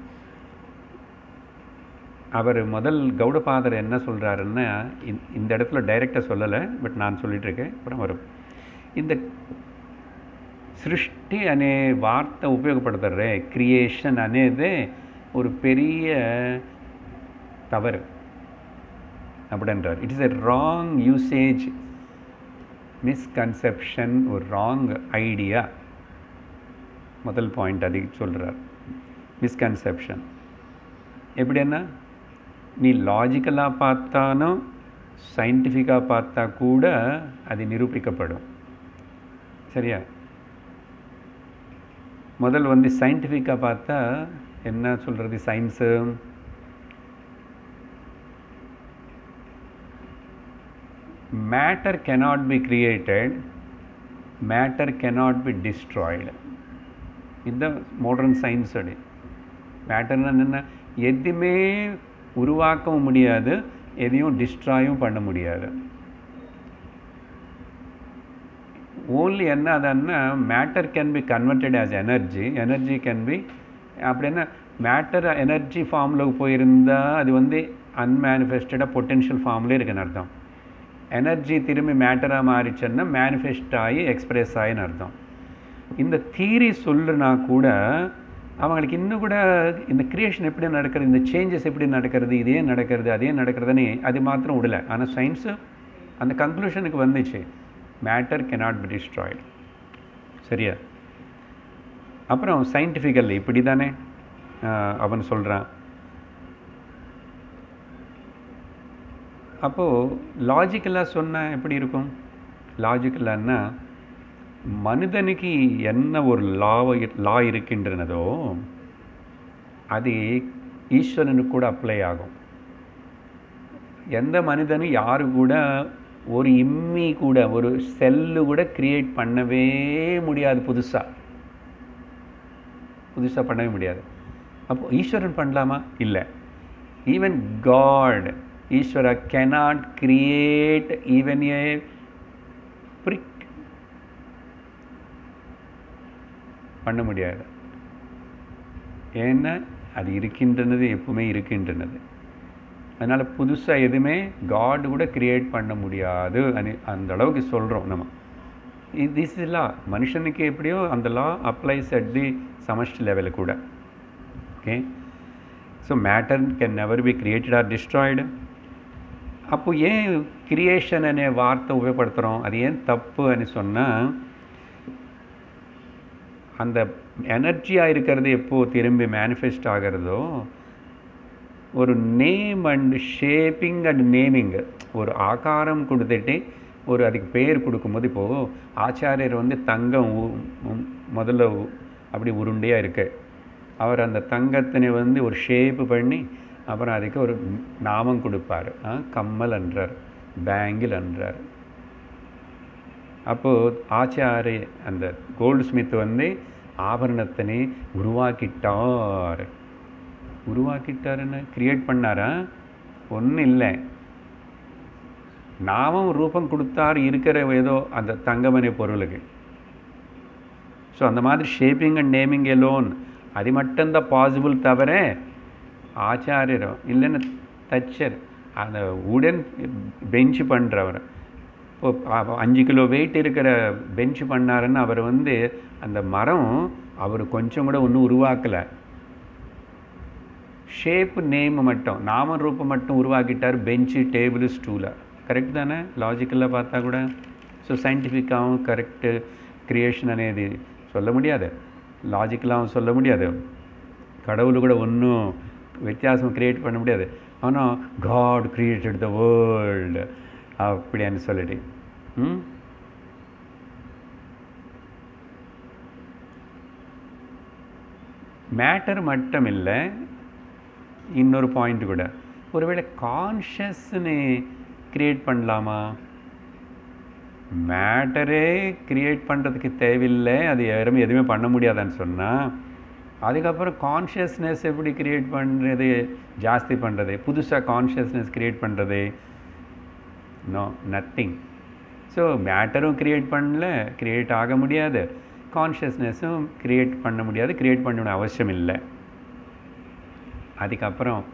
[SPEAKER 1] அவர் முதல் கௌடபாதர் என்ன சொல்கிறாருன்னா இந்த இடத்துல டைரெக்டாக சொல்லலை பட் நான் சொல்லிட்டு இருக்கேன் அப்புறம் வரும் இந்த సృష్టి అనే వార్త ఉపయోగపడతారే క్రియేషన్ అనేదే ஒரு பெரிய தவறு அப்படின்றார் it is a wrong usage misconception ஒரு ராங் ஐடியா முதல் பாயிண்ட் அதுக்கு சொல்கிறார் மிஸ்கன்செப்ஷன் எப்படின்னா நீ லாஜிக்கலாக பார்த்தாலும் சயின்டிஃபிக்காக பார்த்தா கூட அது நிரூபிக்கப்படும் சரியா முதல் வந்து சயின்டிஃபிக்காக பார்த்தா என்ன சொல்கிறது science matter cannot be created matter cannot be destroyed இந்த மாடர்ன் சயின்ஸ் அடி மேட்டர்னா என்ன எதுவுமே உருவாக்கவும் முடியாது எதையும் டிஸ்ட்ராயும் பண்ண முடியாது ஓன்லி என்ன அதுன்னா matter can be converted as energy energy can be அப்படின்னா மேட்டர் எனர்ஜி ஃபார்மில் போயிருந்தால் அது வந்து அன்மேனிஃபெஸ்டடாக பொட்டென்ஷியல் ஃபார்ம்லேயே இருக்குன்னு அர்த்தம் எனர்ஜி திரும்பி மேட்டராக மாறிச்சுன்னா மேனிஃபெஸ்ட் ஆகி எக்ஸ்பிரஸ் ஆகின்னு அர்த்தம் இந்த தியரி சொல்லுனா கூட அவங்களுக்கு இன்னும் கூட இந்த கிரியேஷன் எப்படி நடக்கிறது இந்த சேஞ்சஸ் எப்படி நடக்கிறது இதே நடக்கிறது அதே நடக்கிறதுன்னு அது மாத்திரம் விடலை ஆனால் சயின்ஸு அந்த கன்க்ளூஷனுக்கு வந்துச்சு மேட்டர் cannot be destroyed சரியா அப்புறம் சயின்டிஃபிக்கல் இப்படி தானே அவன் சொல்கிறான் அப்போது லாஜிக்கலாக சொன்னால் எப்படி இருக்கும் லாஜிக்கலான்னா மனிதனுக்கு என்ன ஒரு லாவை லா இருக்கின்றனதோ அது ஈஸ்வரனுக்கு கூட அப்ளை ஆகும் எந்த மனிதனும் யாரு கூட ஒரு இம்மி கூட ஒரு செல்லு கூட கிரியேட் பண்ணவே முடியாது புதுசாக புதுசாக பண்ணவே முடியாது அப்போ ஈஸ்வரன் பண்ணலாமா இல்லை even God Eshwara cannot create even a brick பண்ண முடியாது ஏன்னா அது இருக்கின்றனது எப்பவுமே இருக்கின்றனது அதனால் புதுசாக எதுவுமே காட் கூட கிரியேட் பண்ண முடியாது அனி அந்த அளவுக்கு சொல்கிறோம் நம்ம திஸ் இஸ் லா மனுஷனுக்கு எப்படியோ அந்த லா அப்ளைஸ் அட் தி சமஷ்டி லெவலில் கூட okay so matter can never be created or destroyed அப்போ ஏன் கிரியேஷன் அనే வார்த்தை உபயோகப்படுத்துகிறோம் அது ஏன் தப்பு అని சொன்னால் அந்த எனர்ஜியாக இருக்கிறது எப்போ திரும்பி மேனிஃபெஸ்ட் ஆகிறதோ ஒரு name and shaping and naming ஒரு ஆகாரம் கொடுத்துட்டு ஒரு அதுக்கு பேர் கொடுக்கும்போது இப்போது ஆச்சாரியர் வந்து தங்கம் உ- உம் முதல்ல உ- அப்படி உருண்டையாக இருக்கு அவர் அந்த தங்கத்தினை வந்து ஒரு ஷேப்பு பண்ணி அப்புறம் அதுக்கு ஒரு நாமம் கொடுப்பார் ஆ, கம்மல் என்றார் பேங்கிள் என்றார் அப்போது ஆச்சாரி அந்த கோல்டு ஸ்மித் வந்து ஆபரணத்தினை உருவாக்கிட்டார் உருவாக்கிட்டாருன்னு கிரியேட் பண்ணாரா ஒன்றும் இல்லை நாமம் ரூபம் கொடுத்தார் இருக்கிற ஏதோ அந்த தங்கமனை பொருளுக்கு ஸோ அந்த மாதிரி ஷேப்பிங் அண்ட் நேமிங் எலோன் அது மட்டும்தான் பாசிபிள் தவிர ஆச்சாரியரோ இல்லைன்னு தச்சர் அந்த உடன் பெஞ்ச் பண்ணுறவர் இப்போ அ- அஞ்சு கிலோ வெயிட் இருக்கிற பெஞ்ச் பண்ணாருன்னு அவர் வந்து அந்த மரம் அவர் கொஞ்சம் கூட ஒன்றும் உருவாக்கலை ஷேப் நேம் மட்டும் நாம ரூபம் மட்டும் உருவாக்கிட்டார் பெஞ்சு டேபிள் ஸ்டூலை కరెక్ట్ தானே லாஜிக்கலாக பார்த்தா கூட ஸோ சயின்டிஃபிக்காகவும் கரெக்டு கிரியேஷன் అనేది சொல்ல முடியாது லாஜிக்கலாகவும் சொல்ல முடியாது கடவுள் கூட ஒன்றும் வித்தியாசம் கிரியேட் பண்ண முடியாது ஆனால் காட் கிரியேட்டட் த வேர்ல்டு அப்படின்னு சொல்லிட்டு ம் மேட்டர் மட்டும் இல்லை இன்னொரு பாயிண்ட் கூட ஒருவேளை கான்ஷியஸ்னு கிரியேட் பண்ணலாமா மேட்டரே கிரியேட் பண்ணுறதுக்கு தேவையில்லை அது யாரும் எதுவுமே பண்ண முடியாதுன்னு சொன்னால் அதுக்கப்புறம் கான்ஷியஸ்னஸ் எப்படி கிரியேட் பண்ணுறது ஜாஸ்தி பண்ணுறது புதுசாக கான்ஷியஸ்னஸ் கிரியேட் பண்ணுறது நோ நத்திங் ஸோ மேட்டரும் கிரியேட் பண்ணல கிரியேட் ஆக முடியாது கான்ஷியஸ்னஸும் கிரியேட் பண்ண முடியாது கிரியேட் பண்ண அவசியம் இல்லை அதுக்கப்புறம்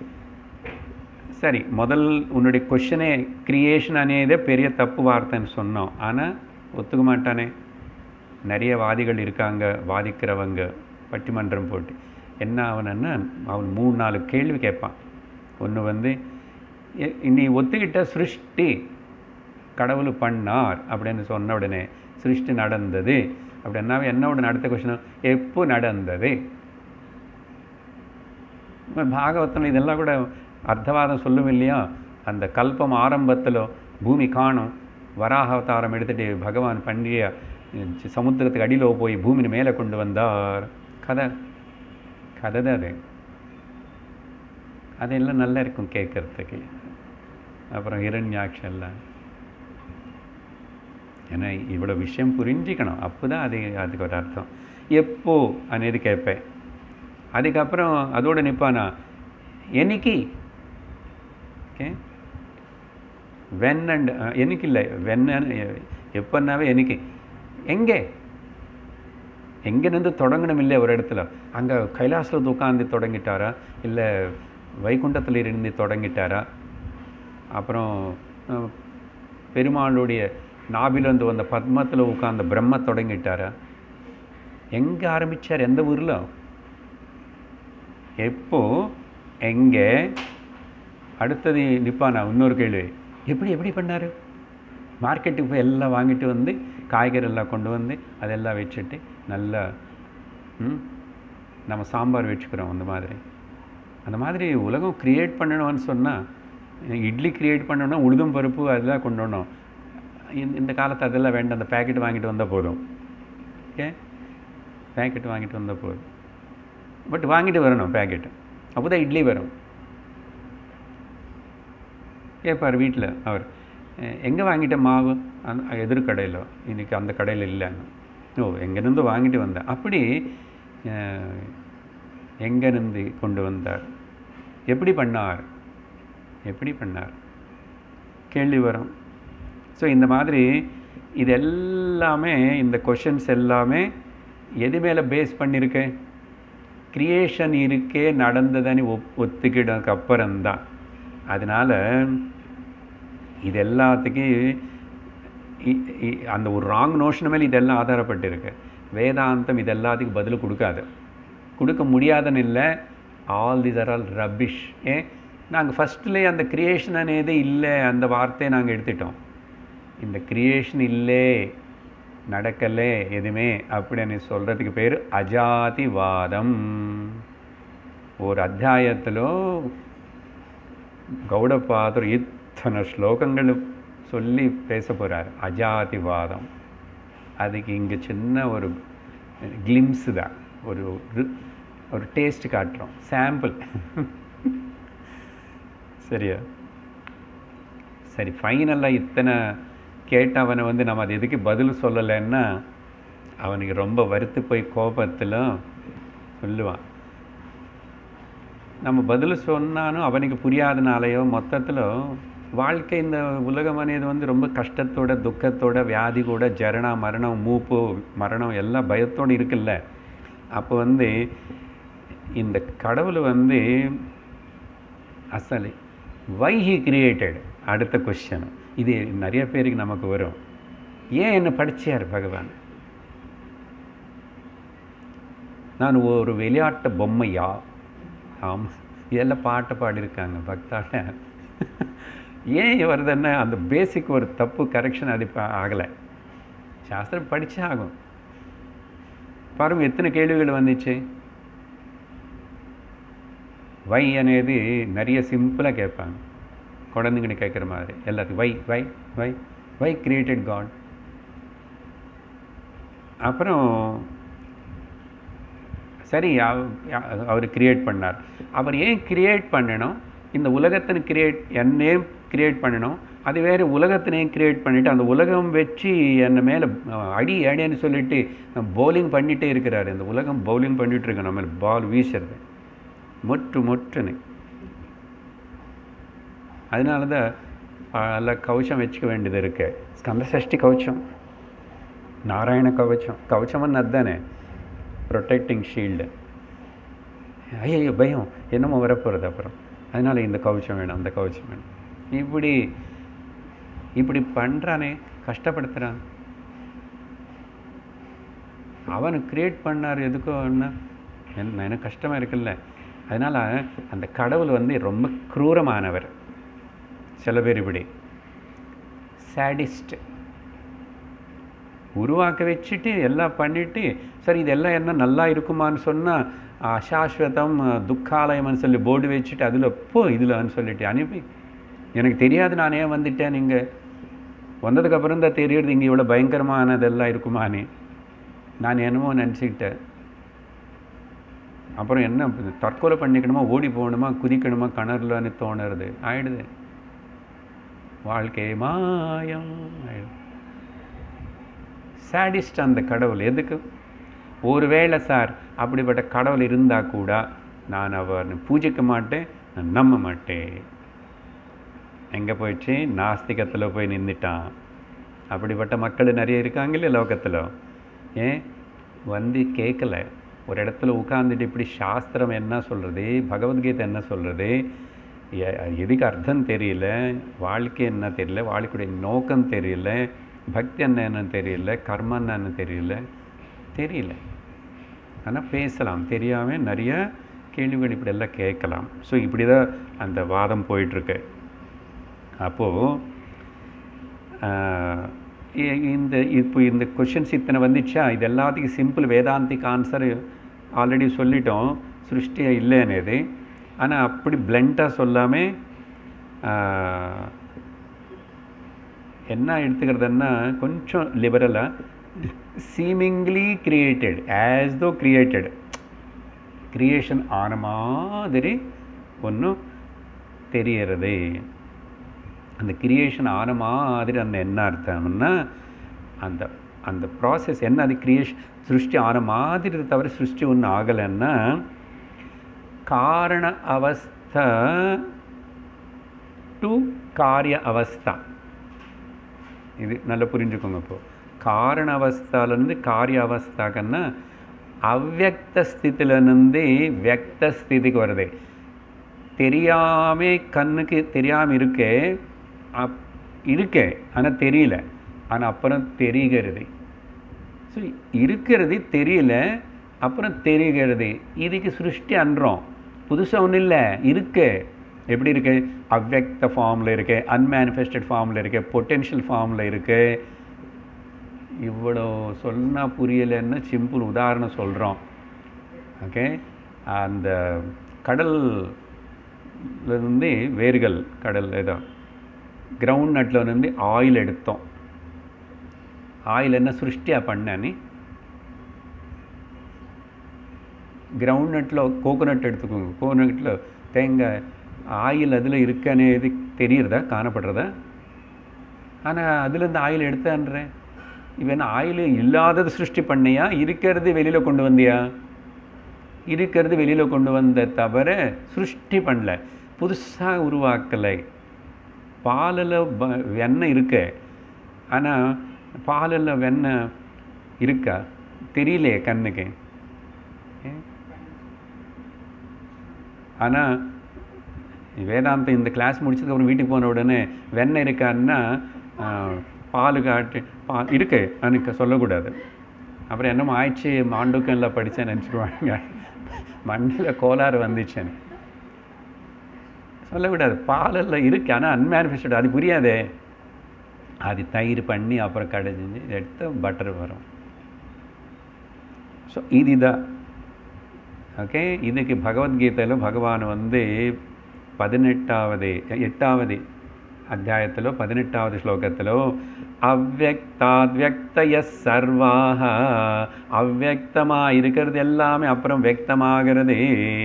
[SPEAKER 1] சரி முதல் உன்னுடைய கொஷனே கிரியேஷன் అనేదే பெரிய தப்பு வார்த்தைன்னு சொன்னோம் ஆனால் ஒத்துக்க மாட்டானே நிறைய வாதிகள் இருக்காங்க வாதிக்கிறவங்க பட்டிமன்றம் போட்டு என்ன அவனன்னா அவன் மூணு நாலு கேள்வி கேட்பான் ஒன்று வந்து எ- நீ ஒத்துக்கிட்ட சிருஷ்டி கடவுள் பண்ணார் அப்படின்னு சொன்ன உடனே சிருஷ்டி நடந்தது அப்படின்னா என்னோட அடுத்த கொஷின் எப்போ நடந்தது భాగవతం இதெல்லாம் கூட அர்த்தவாதம் சொல்லும் இல்லையா அந்த கல்பம் ஆரம்பத்தில் பூமி காணும் வராக அவதாரம் எடுத்துட்டு பகவான் பண்ணிய சி- சமுத்திரத்துக்கு அடியில் போய் பூமியின் மேலே கொண்டு வந்தார் கதை கதை தான் அது அதெல்லாம் நல்லா இருக்கும் கேட்கறதுக்கு அப்புறம் இரண்யாட்செல்லாம் ஏன்னா இவ்வளோ விஷயம் புரிஞ்சிக்கணும் அப்போ தான் அது அதுக்கு ஒரு அர்த்தம் எப்போ అనేది கேட்பேன் அதுக்கப்புறம் அதோட நிற்பானா என்னைக்கு ஓகே வென் அண்ட் என்னைக்கு இல்லை வென் எப்போன்னாவே என்னைக்கு எங்கே எங்கேருந்து தொடங்கணும் இல்லை ஒரு இடத்துல அங்கே கைலாசத்தில் உட்காந்து தொடங்கிட்டாரா இல்லை வைகுண்டத்தில் இருந்து தொடங்கிட்டாரா அப்புறம் அஹ், பெருமாளுடைய நாபிலேருந்து வந்த பத்மத்தில் உட்கார்ந்த பிரம்ம தொடங்கிட்டாரா எங்கே ஆரம்பிச்சார் எந்த ஊரில் எப்போ எங்கே அடுத்தது நிப்பானா இன்னொரு கேள்வி எப்படி எப்படி பண்ணார் மார்க்கெட்டுக்கு போய் எல்லாம் வாங்கிட்டு வந்து காய்கறி எல்லாம் கொண்டு வந்து அதெல்லாம் வச்சுட்டு நல்லா ம், நம்ம சாம்பார் வச்சுக்கிறோம் அந்த மாதிரி அந்த மாதிரி உலகம் க்ரியேட் பண்ணணும்னு சொன்னால் இட்லி க்ரியேட் பண்ணணும்னா உளுதும் பருப்பு அதெல்லாம் கொண்டு வரணும் இந்த இந்த காலத்து அதெல்லாம் வேண்டாம் அந்த பேக்கெட் வாங்கிட்டு வந்தால் போதும் ஓகே பேக்கெட் வாங்கிட்டு வந்தால் போதும் பட் வாங்கிட்டு வரணும் பேக்கெட்டு அப்போ தான் இட்லி வரும் கேட்பார் வீட்டில் அவர் எங்கே வாங்கிட்ட மாவு அந்த எதிர்கடையில் இன்னைக்கு அந்த கடையில் இல்லைன்னு ஓ எங்கேருந்து வாங்கிட்டு வந்தேன் அப்படி அஹ், எங்கேருந்து கொண்டு வந்தார் எப்படி பண்ணார் எப்படி பண்ணார் கேள்வி வரும் ஸோ இந்த மாதிரி இது எல்லாமே இந்த கொஷின்ஸ் எல்லாமே எது மேலே பேஸ் பண்ணியிருக்கு கிரியேஷன் இருக்கே நடந்ததுன்னு ஒப் ஒத்துக்கிட்டதுக்கு அப்புறம்தான் அதனால் இது எல்லாத்துக்கும் இ- இ- அந்த ஒரு ராங் நோஷன் மேலே இதெல்லாம் ஆதாரப்பட்டிருக்கு வேதாந்தம் இது எல்லாத்துக்கும் பதில் கொடுக்காது கொடுக்க முடியாதுன்னு இல்லை all this are all rubbish ஏ நாங்கள் ஃபஸ்ட்லேயே அந்த கிரியேஷன் అనేది இல்லை அந்த வார்த்தையை நாங்கள் எடுத்துட்டோம் இந்த கிரியேஷன் இல்லை நடக்கலை எதுவுமே அப்படின்னு சொல்கிறதுக்கு பேர் அஜாதிவாதம் ஒரு அத்தியாயத்திலோ கௌடபாதர் இத்தனை ஸ்லோகங்கள் சொல்லி பேச போகிறார் அஜாதிவாதம் அதுக்கு இங்கே சின்ன ஒரு கிளிம்ஸ் தான் ஒரு ரு- ஒரு டேஸ்ட் காட்டுறோம் சாம்பிள் சரியா சரி ஃபைனலாக இத்தனை கேட்டவனை வந்து நம்ம அது எதுக்கு பதில் சொல்லலைன்னா அவனுக்கு ரொம்ப வருத்து போய் கோபத்தில் சொல்லுவான் நம்ம பதில் சொன்னாலும் அவனுக்கு புரியாதனாலேயோ மொத்தத்தில் வாழ்க்கை இந்த உலகம் అనేది வந்து ரொம்ப கஷ்டத்தோட துக்கத்தோட வியாதி கூட ஜரணா மரணம் மூப்பு மரணம் எல்லாம் பயத்தோடு இருக்குல்ல அப்போ வந்து இந்த கடவுள் வந்து அசலி வை ஹி கிரியேட்டட் அடுத்த கொஸ்டின் இது நிறைய பேருக்கு நமக்கு வரும் ஏன் என்ன படிச்சார் பகவான் நான் ஒரு விளையாட்டு பொம்மையா ஆமாம் இதெல்லாம் பாட்டு பாடியிருக்காங்க பக்தால ஏன் வருதுன்னா அந்த பேசிக் ஒரு தப்பு கரெக்ஷன் அது இப்போ ஆகலை சாஸ்திரம் படிச்சே ஆகும் பாருங்க எத்தனை கேள்விகள் வந்துச்சு வை అనేది நிறைய சிம்பிளாக கேட்பாங்க குழந்தைங்கன்னு கேட்குற மாதிரி எல்லாத்துக்கும் வை வை வை வை கிரியேட்டட் காட் அப்புறம் சரி அவர் கிரியேட் பண்ணார் அவர் ஏன் கிரியேட் பண்ணணும் இந்த உலகத்தினை கிரியேட் என்னே கிரியேட் பண்ணணும் அது வேறு உலகத்தினையும் கிரியேட் பண்ணிவிட்டு அந்த உலகம் வச்சு என்னை மேலே அடி அடின்னு சொல்லிட்டு பவுலிங் பண்ணிகிட்டே இருக்கிறாரு இந்த உலகம் பவுலிங் பண்ணிகிட்டு இருக்கு நம்ம பால் வீசுறது மொட்டு மொட்டுன்னு அதனால தான் பல கவச்சம் வச்சுக்க வேண்டியது இருக்கு ஸ்கந்த சஷ்டி கவச்சம் நாராயண கவச்சம் கவச்சம்னு அதுதானே ப்ரொடெக்டிங் ஷீல்டு ஐயோ பயம் என்னமோ வரப்போகிறது அப்புறம் அதனால் இந்த கவச்சம் வேணும் அந்த கவச்சம் வேணும் இப்படி இப்படி பண்ணுறானே கஷ்டப்படுத்துகிறான் அவனு கிரியேட் பண்ணார் எதுக்கோ என்ன என்ன எனக்கு கஷ்டமாக இருக்குல்ல அதனால் அந்த கடவுள் வந்து ரொம்ப குரூரமானவர் சில பேர் இப்படி சாடிஸ்ட் உருவாக்க வச்சுட்டு எல்லாம் பண்ணிட்டு சரி இதெல்லாம் என்ன நல்லா இருக்குமான்னு சொன்னால் அசாஸ்வதம் துக்காலயம்னு சொல்லி போர்டு வச்சுட்டு அதில் போ இதில்னு சொல்லிட்டு அனுப்பி எனக்கு தெரியாது நான் ஏன் வந்துட்டேன் நீங்கள் வந்ததுக்கப்புறம் தான் தெரியுது இங்கே இவ்வளோ பயங்கரமானதெல்லாம் இருக்குமானே நான் என்னமோ நினச்சிக்கிட்டேன் அப்புறம் என்ன தற்கொலை பண்ணிக்கணுமா ஓடி போகணுமா குதிக்கணுமா கிணறுலன்னு தோணுறது ஆயிடுது வாழ்க்கை மாயம் ஆயிடுது சாடிஸ்ட் அந்த கடவுள் எதுக்கு ஒருவேளை சார் அப்படிப்பட்ட கடவுள் இருந்தால் கூட நான் அவர் பூஜிக்க மாட்டேன் நான் நம்ப மாட்டேன் எங்கே போயிடுச்சு நாஸ்திகத்தில் போய் நின்றுட்டான் அப்படிப்பட்ட மக்கள் நிறைய இருக்காங்கல்ல லோகத்தில் ஏன் வந்து கேட்கல ஒரு இடத்துல உட்காந்துட்டு இப்படி சாஸ்திரம் என்ன சொல்கிறது பகவத்கீதை என்ன சொல்கிறது எதுக்கு அர்த்தம் தெரியல வாழ்க்கை என்ன தெரியல வாழ்க்கையுடைய நோக்கம் தெரியல பக்தி என்ன என்னன்னு தெரியல கர்மம் என்னன்னு தெரியல தெரியல ஆனால் பேசலாம் தெரியாமல் நிறைய கேள்விகள் இப்படி எல்லாம் கேட்கலாம் ஸோ இப்படி தான் அந்த வாதம் போயிட்டுருக்கு அப்போது இந்த இப்போ இந்த கொஷின்ஸ் இத்தனை வந்துச்சா இது எல்லாத்துக்கும் சிம்பிள் வேதாந்திக் ஆன்சர் ஆல்ரெடி சொல்லிட்டோம் சிருஷ்டியா இல்லைன்னு ஆனால் அப்படி பிளண்ட்டாக சொல்லாமல் என்ன எடுத்துக்கிறதுன்னா கொஞ்சம் லிபரலாக seemingly created as though created creation ஆன மாதிரி ஒன்றும் தெரியறது அந்த கிரியேஷன் ஆன மாதிரி அந்த என்ன அர்த்தம்னா அந்த அந்த ப்ராசஸ் என்ன அது கிரியேஷன் சிருஷ்டி ஆன மாதிரி தவிர சிருஷ்டி ஒன்றும் ஆகலைன்னா காரண அவஸ்தா டு காரிய அவஸ்தா இது நல்லா புரிஞ்சுக்கோங்க இப்போ காரண அவஸ்தாலேருந்து காரிய அவஸ்தாக்கன்னா அவ்வக்த ஸ்திதிலேருந்து வியக்த ஸ்திதிக்கு வருது தெரியாமல் கண்ணுக்கு தெரியாமல் இருக்கே அப் இருக்கே ஆனால் தெரியல ஆனால் அப்புறம் தெரிகிறது ஸோ இருக்கிறது தெரியல அப்புறம் தெரிகிறது இதுக்கு சிருஷ்டி அன்றோம் புதுசாக ஒன்றும் இல்லை இருக்கு எப்படி இருக்கு அவ்வக்த ஃபார்மில் இருக்கு அன்மேனிஃபெஸ்டட் ஃபார்மில் இருக்கு பொட்டென்ஷியல் ஃபார்மில் இருக்கு இவ்வளோ சொன்னால் புரியலைன்னு சிம்பிள் உதாரணம் சொல்கிறோம் ஓகே அந்த கடல் இருந்து வேர்கள் கடல் ஏதோ கிரவுண்ட் நட்டில் இருந்து ஆயில் எடுத்தோம் ஆயில் என்ன சிருஷ்டியாக பண்ண நீ கிரவுண்ட் நட்டில் கோகோனட் எடுத்துக்கோங்க கோகோனட்டில் தேங்காய் ஆயில் அதில் இருக்கனே இது தெரியுறதா காணப்படுறதா ஆனால் அதுலேருந்து ஆயில் எடுத்தான்றேன் இவன் ஆயில் இல்லாதது சிருஷ்டி பண்ணியா இருக்கிறது வெளியில் கொண்டு வந்தியா இருக்கிறது வெளியில் கொண்டு வந்த தவிர சிருஷ்டி பண்ணல புதுசாக உருவாக்கலை பாலில் வெண்ணெய் இருக்கு ஆனால் பாலில் வெண்ணெய் இருக்கா தெரியலையே கண்ணுக்கு ஆனால் வேதாந்தம் இந்த கிளாஸ் முடிச்சதுக்கப்புறம் வீட்டுக்கு போன உடனே வெண்ணெய் இருக்கான்னா பால் காட்டு பா இருக்கு எனக்கு சொல்லக்கூடாது அப்புறம் என்னமோ ஆயிடுச்சு மாண்டுக்கம் எல்லாம் படித்தேன் நினச்சிடுவாங்க மண்ணில் கோளாறு வந்துச்சுன்னு சொல்லக்கூடாது பாலெல்லாம் இருக்கு ஆனால் அன்மேனிஃபெஸ்டட் அது புரியாதே அது தயிர் பண்ணி அப்புறம் கடைஞ்சி எடுத்து பட்டர் வரும் ஸோ இதுதான் ஓகே இதுக்கு பகவத்கீதையில் பகவான் வந்து பதினெட்டாவது எட்டாவது அத்தியாயத்திலோ பதினெட்டாவது ஸ்லோகத்திலோ அவ்வக்தாத்வக்தய சர்வாக அவ்வக்தமாக இருக்கிறது எல்லாமே அப்புறம் வியக்தமாகிறது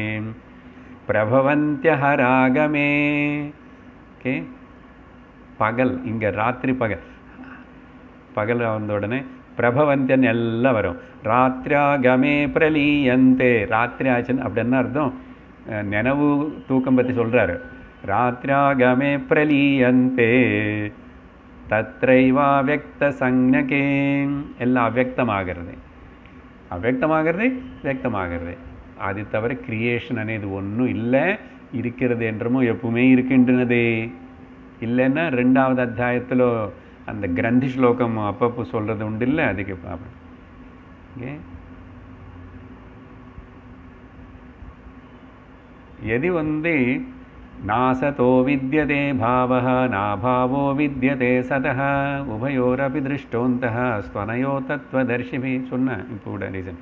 [SPEAKER 1] பிரபவந்தியஹராகமே ஓகே பகல் இங்கே ராத்திரி பகல் பகல் வந்த உடனே பிரபவந்தியன் எல்லாம் வரும் ராத்திராகமே பிரலீயந்தே ராத்திரி ஆச்சுன்னு அப்படி என்ன அர்த்தம் நினைவு தூக்கம் பற்றி சொல்கிறாரு ராத்திராகமே பிரலீயந்தே தத்ரைவா வியக்த சங்னகே எல்லாம் அவ்வக்தமாகிறது அவ்வக்தமாகிறது வியக்தமாகிறது அது தவிர கிரியேஷன் అనేది ஒன்றும் இல்லை இருக்கிறது என்றமோ எப்பவுமே இருக்கின்றனதே இல்லைன்னா ரெண்டாவது அத்தியாயத்தில் அந்த கிரந்தி ஸ்லோகம் அப்பப்போ சொல்கிறது உண்டு இல்லை அதுக்கு பார்ப்போம் ஓகே எது வந்து நாசதோ வித்தியதே பாவः நாபாவோ வித்தியதே சதः உபயோரபி திருஷ்டோந்தः ஸ்வனயோ தத்துவதர்ஷிபி சொன்னேன் இப்போ கூட ரீசன்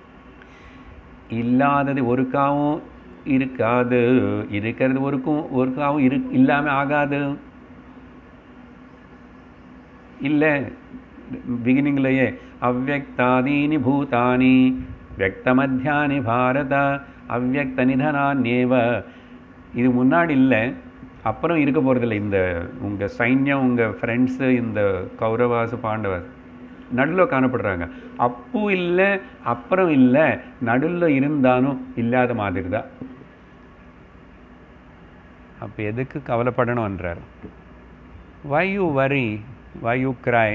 [SPEAKER 1] இல்லாதது ஒருக்காவும் இருக்காது இருக்கிறது ஒருக்கும் ஒருக்காவும் இரு இல்லாமல் ஆகாது இல்லை பிகினிங்லேயே அவ்வக்தாதீனி பூதானி வியக்தமத்தியானி பாரத அவ்வக்த நிதனான்யேவ இது முன்னாடி இல்லை அப்புறம் இருக்க போகிறதில்ல இந்த உங்கள் சைன்யம் உங்கள் ஃப்ரெண்ட்ஸு இந்த கௌரவாசு பாண்டவாஸ் நடுவில் காணப்படுறாங்க அப்போ இல்லை அப்புறம் இல்லை நடுவில் இருந்தாலும் இல்லாத மாதிரி தான் அப்போ எதுக்கு கவலைப்படணும்ன்றார் வை யூ வரி வை யூ கிரை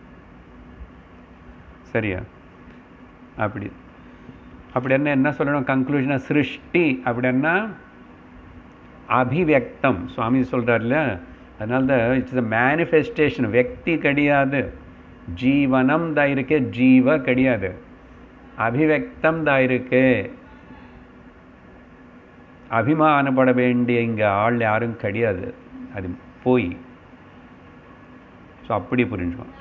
[SPEAKER 1] சரியா அப்படி அப்படி என்ன என்ன சொல்லணும் கன்க்ளூஷனாக சிருஷ்டி அப்படின்னா அபிவியக்தம் சுவாமி சொல்கிறார்ல அதனால தான் இட்ஸ் அ மேனிஃபெஸ்டேஷன் வெக்தி கிடையாது ஜீவனம் தான் இருக்கு ஜீவ கிடையாது அபிவக்தம் தான் இருக்கு அபிமானப்பட வேண்டிய இங்கே ஆள் யாரும் கிடையாது அது போய் ஸோ அப்படி புரிஞ்சுக்கணும்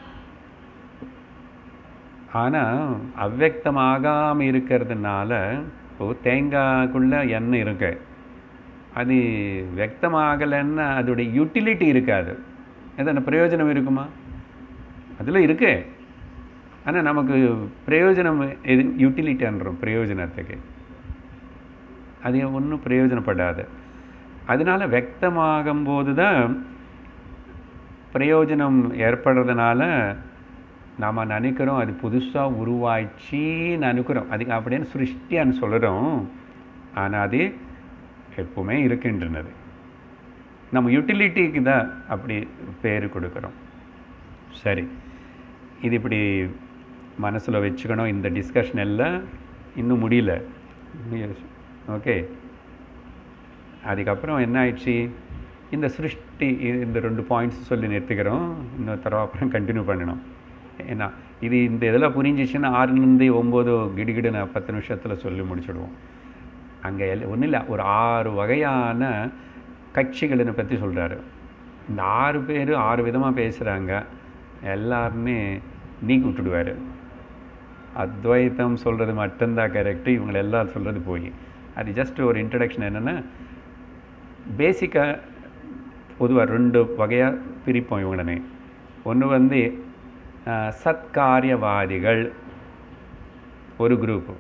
[SPEAKER 1] ஆனால் அவ்வக்தமாகாமல் இருக்கிறதுனால இப்போ தேங்காய்க்குள்ளே எண்ணெய் இருக்கு அது வெக்தமாகலைன்னா அதோடைய யூட்டிலிட்டி இருக்காது எதனா பிரயோஜனம் இருக்குமா அதில் இருக்கு ஆனால் நமக்கு பிரயோஜனம் எது யூட்டிலிட்டின்றோம் பிரயோஜனத்துக்கு அது ஒன்றும் பிரயோஜனப்படாது அதனால வெக்தமாகும்போது தான் பிரயோஜனம் ஏற்படுறதுனால நாம் நினைக்கிறோம் அது புதுசாக உருவாயிச்சின்னு நினைக்கிறோம் அதுக்கு அப்படின்னு சிருஷ்டியான்னு சொல்கிறோம் ஆனால் அது எப்பவுமே இருக்கின்றனது நம்ம யூட்டிலிட்டிக்கு தான் அப்படி பேர் கொடுக்குறோம் சரி இது இப்படி மனசில் வச்சுக்கணும் இந்த டிஸ்கஷன் எல்லாம் இன்னும் முடியல ஓகே அதுக்கப்புறம் என்ன ஆயிடுச்சு இந்த சிருஷ்டி இந்த ரெண்டு பாயிண்ட்ஸ் சொல்லி நிறுத்திக்கிறோம் இன்னொரு தடவை அப்புறம் கண்டினியூ பண்ணணும் ஏன்னா இது இந்த இதெல்லாம் புரிஞ்சிச்சுன்னா ஆறுலேருந்து ஒம்பது கிடுகிடு நான் பத்து நிமிஷத்தில் சொல்லி முடிச்சுடுவோம் அங்கே எல் ஒன்றும் இல்லை ஒரு ஆறு வகையான கட்சிகளை பற்றி சொல்கிறாரு இந்த ஆறு பேர் ஆறு விதமாக பேசுகிறாங்க எல்லாருமே நீக்கி விட்டுடுவார் அத்வைத்தம் சொல்கிறது மட்டும்தான் கரெக்டு இவங்களை எல்லாரும் சொல்கிறது போய் அது ஜஸ்ட் ஒரு இன்ட்ரடக்ஷன் என்னென்னா பேசிக்காக பொதுவாக ரெண்டு வகையாக பிரிப்போம் இவங்களனே ஒன்று வந்து சத்காரியவாதிகள் ஒரு குரூப்பு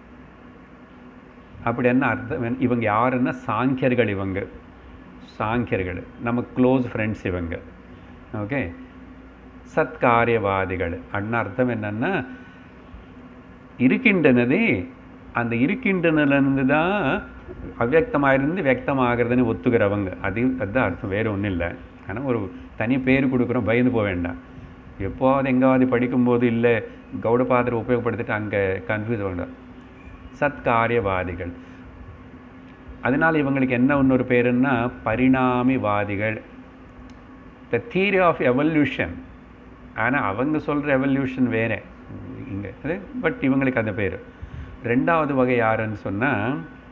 [SPEAKER 1] அப்படி என்ன அர்த்தம் இவங்க யாருன்னா சாங்கியர்கள் இவங்க சாங்கியர்கள் நம்ம க்ளோஸ் ஃப்ரெண்ட்ஸ் இவங்க ஓகே சத்காரியவாதிகள் அண்ணா அர்த்தம் என்னன்னா இருக்கின்றனதே அந்த இருக்கின்றனிலிருந்து தான் அவ்வக்தமாக இருந்து வியக்தமாகிறதுன்னு ஒத்துக்கிறவங்க அது அதுதான் அர்த்தம் வேறு ஒன்றும் இல்லை ஆனால் ஒரு தனி பேர் கொடுக்குறோம் பயந்து போக வேண்டாம் எப்போவாது எங்காவது படிக்கும்போது இல்லை கௌடபாதரை உபயோகப்படுத்திட்டு அங்கே கன்ஃபியூஸ் வேண்டாம் சத்காரியவாதிகள் அதனால் இவங்களுக்கு என்ன இன்னொரு பேருன்னா பரிணாமிவாதிகள் த தியரி ஆஃப் எவல்யூஷன் ஆனால் அவங்க சொல்கிற எவல்யூஷன் வேறு இங்கே அது பட் இவங்களுக்கு அந்த பேர் ரெண்டாவது வகை யாருன்னு சொன்னால்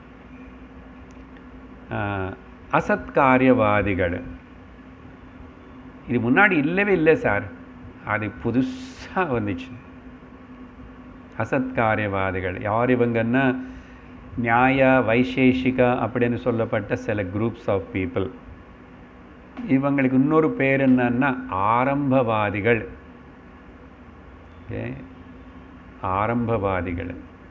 [SPEAKER 1] அசத்காரியவாதிகள் இது முன்னாடி இல்லவே இல்லை சார் அது புதுசாக வந்துச்சு அசத்காரியவாதிகள் யார் இவங்கன்னா நியாய வைசேஷிகா அப்படின்னு சொல்லப்பட்ட சில குரூப்ஸ் ஆஃப் பீப்புள் இவங்களுக்கு இன்னொரு பேர் என்னன்னா ஆரம்பவாதிகள் ஓகே ஆரம்பவாதிகள்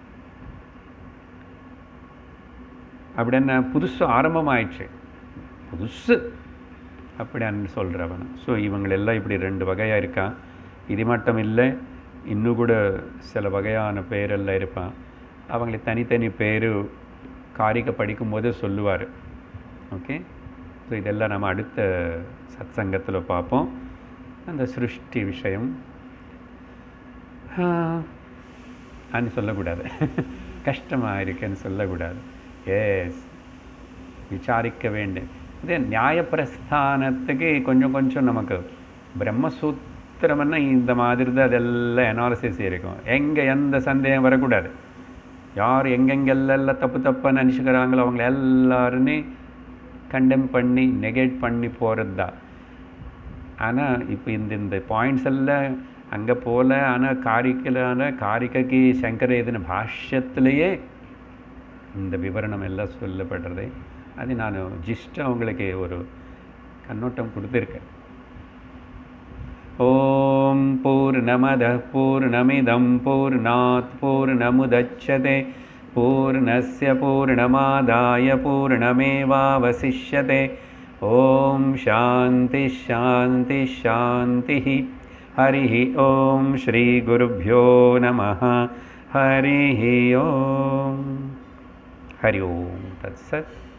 [SPEAKER 1] அப்படின்னா புதுசு ஆரம்பமாயிடுச்சு புதுசு அப்படின்னு சொல்கிறவன் ஸோ இவங்களெல்லாம் இப்படி ரெண்டு வகையாக இருக்கான் இது மட்டும் இல்லை இன்னும் கூட சில வகையான பேரெல்லாம் இருப்பான் அவங்களுக்கு தனித்தனி பேர் காரிக்க படிக்கும்போது சொல்லுவார் ஓகே ஸோ இதெல்லாம் நம்ம அடுத்த சத் சங்கத்தில் பார்ப்போம் அந்த சிருஷ்டி விஷயம் அன்னு சொல்லக்கூடாது கஷ்டமாக இருக்குன்னு சொல்லக்கூடாது எஸ் விசாரிக்க வேண்டும் இதே நியாயப்பிரஸ்தானத்துக்கு கொஞ்சம் கொஞ்சம் நமக்கு பிரம்மசூத்திரம்னா இந்த மாதிரி தான் அதெல்லாம் அனாலிசிஸ் இருக்கும் எங்கே எந்த சந்தேகம் வரக்கூடாது யார் எங்கெங்கெல்லாம் தப்பு தப்பாக நினச்சிக்கிறாங்களோ அவங்கள எல்லாருமே கண்டெம் பண்ணி நெகேட் பண்ணி போகிறது தான் ஆனால் இப்போ இந்த இந்த பாயிண்ட்ஸ் எல்லாம் அங்கே போல ஆனால் காரிக்கலான காரிக்கைக்கு சங்கர எதுன பாஷ்யத்திலேயே இந்த விவரணம் எல்லாம் சொல்லப்படுறது அது நான் ஜிஸ்ட் அவங்களுக்கு ஒரு கண்ணோட்டம் கொடுத்துருக்கேன் ॐ पूर्णमदः पूर्णमिदं पूर्णात् पूर्णमुदच्छते पूर्णस्य पूर्णमादाय पूर्णमेवावशिष्यते ॐ शान्तिः शान्तिः शान्तिः हरिः ॐ श्रीगुरुभ्यो नमः हरिः ॐ हरि ओं तत्सत्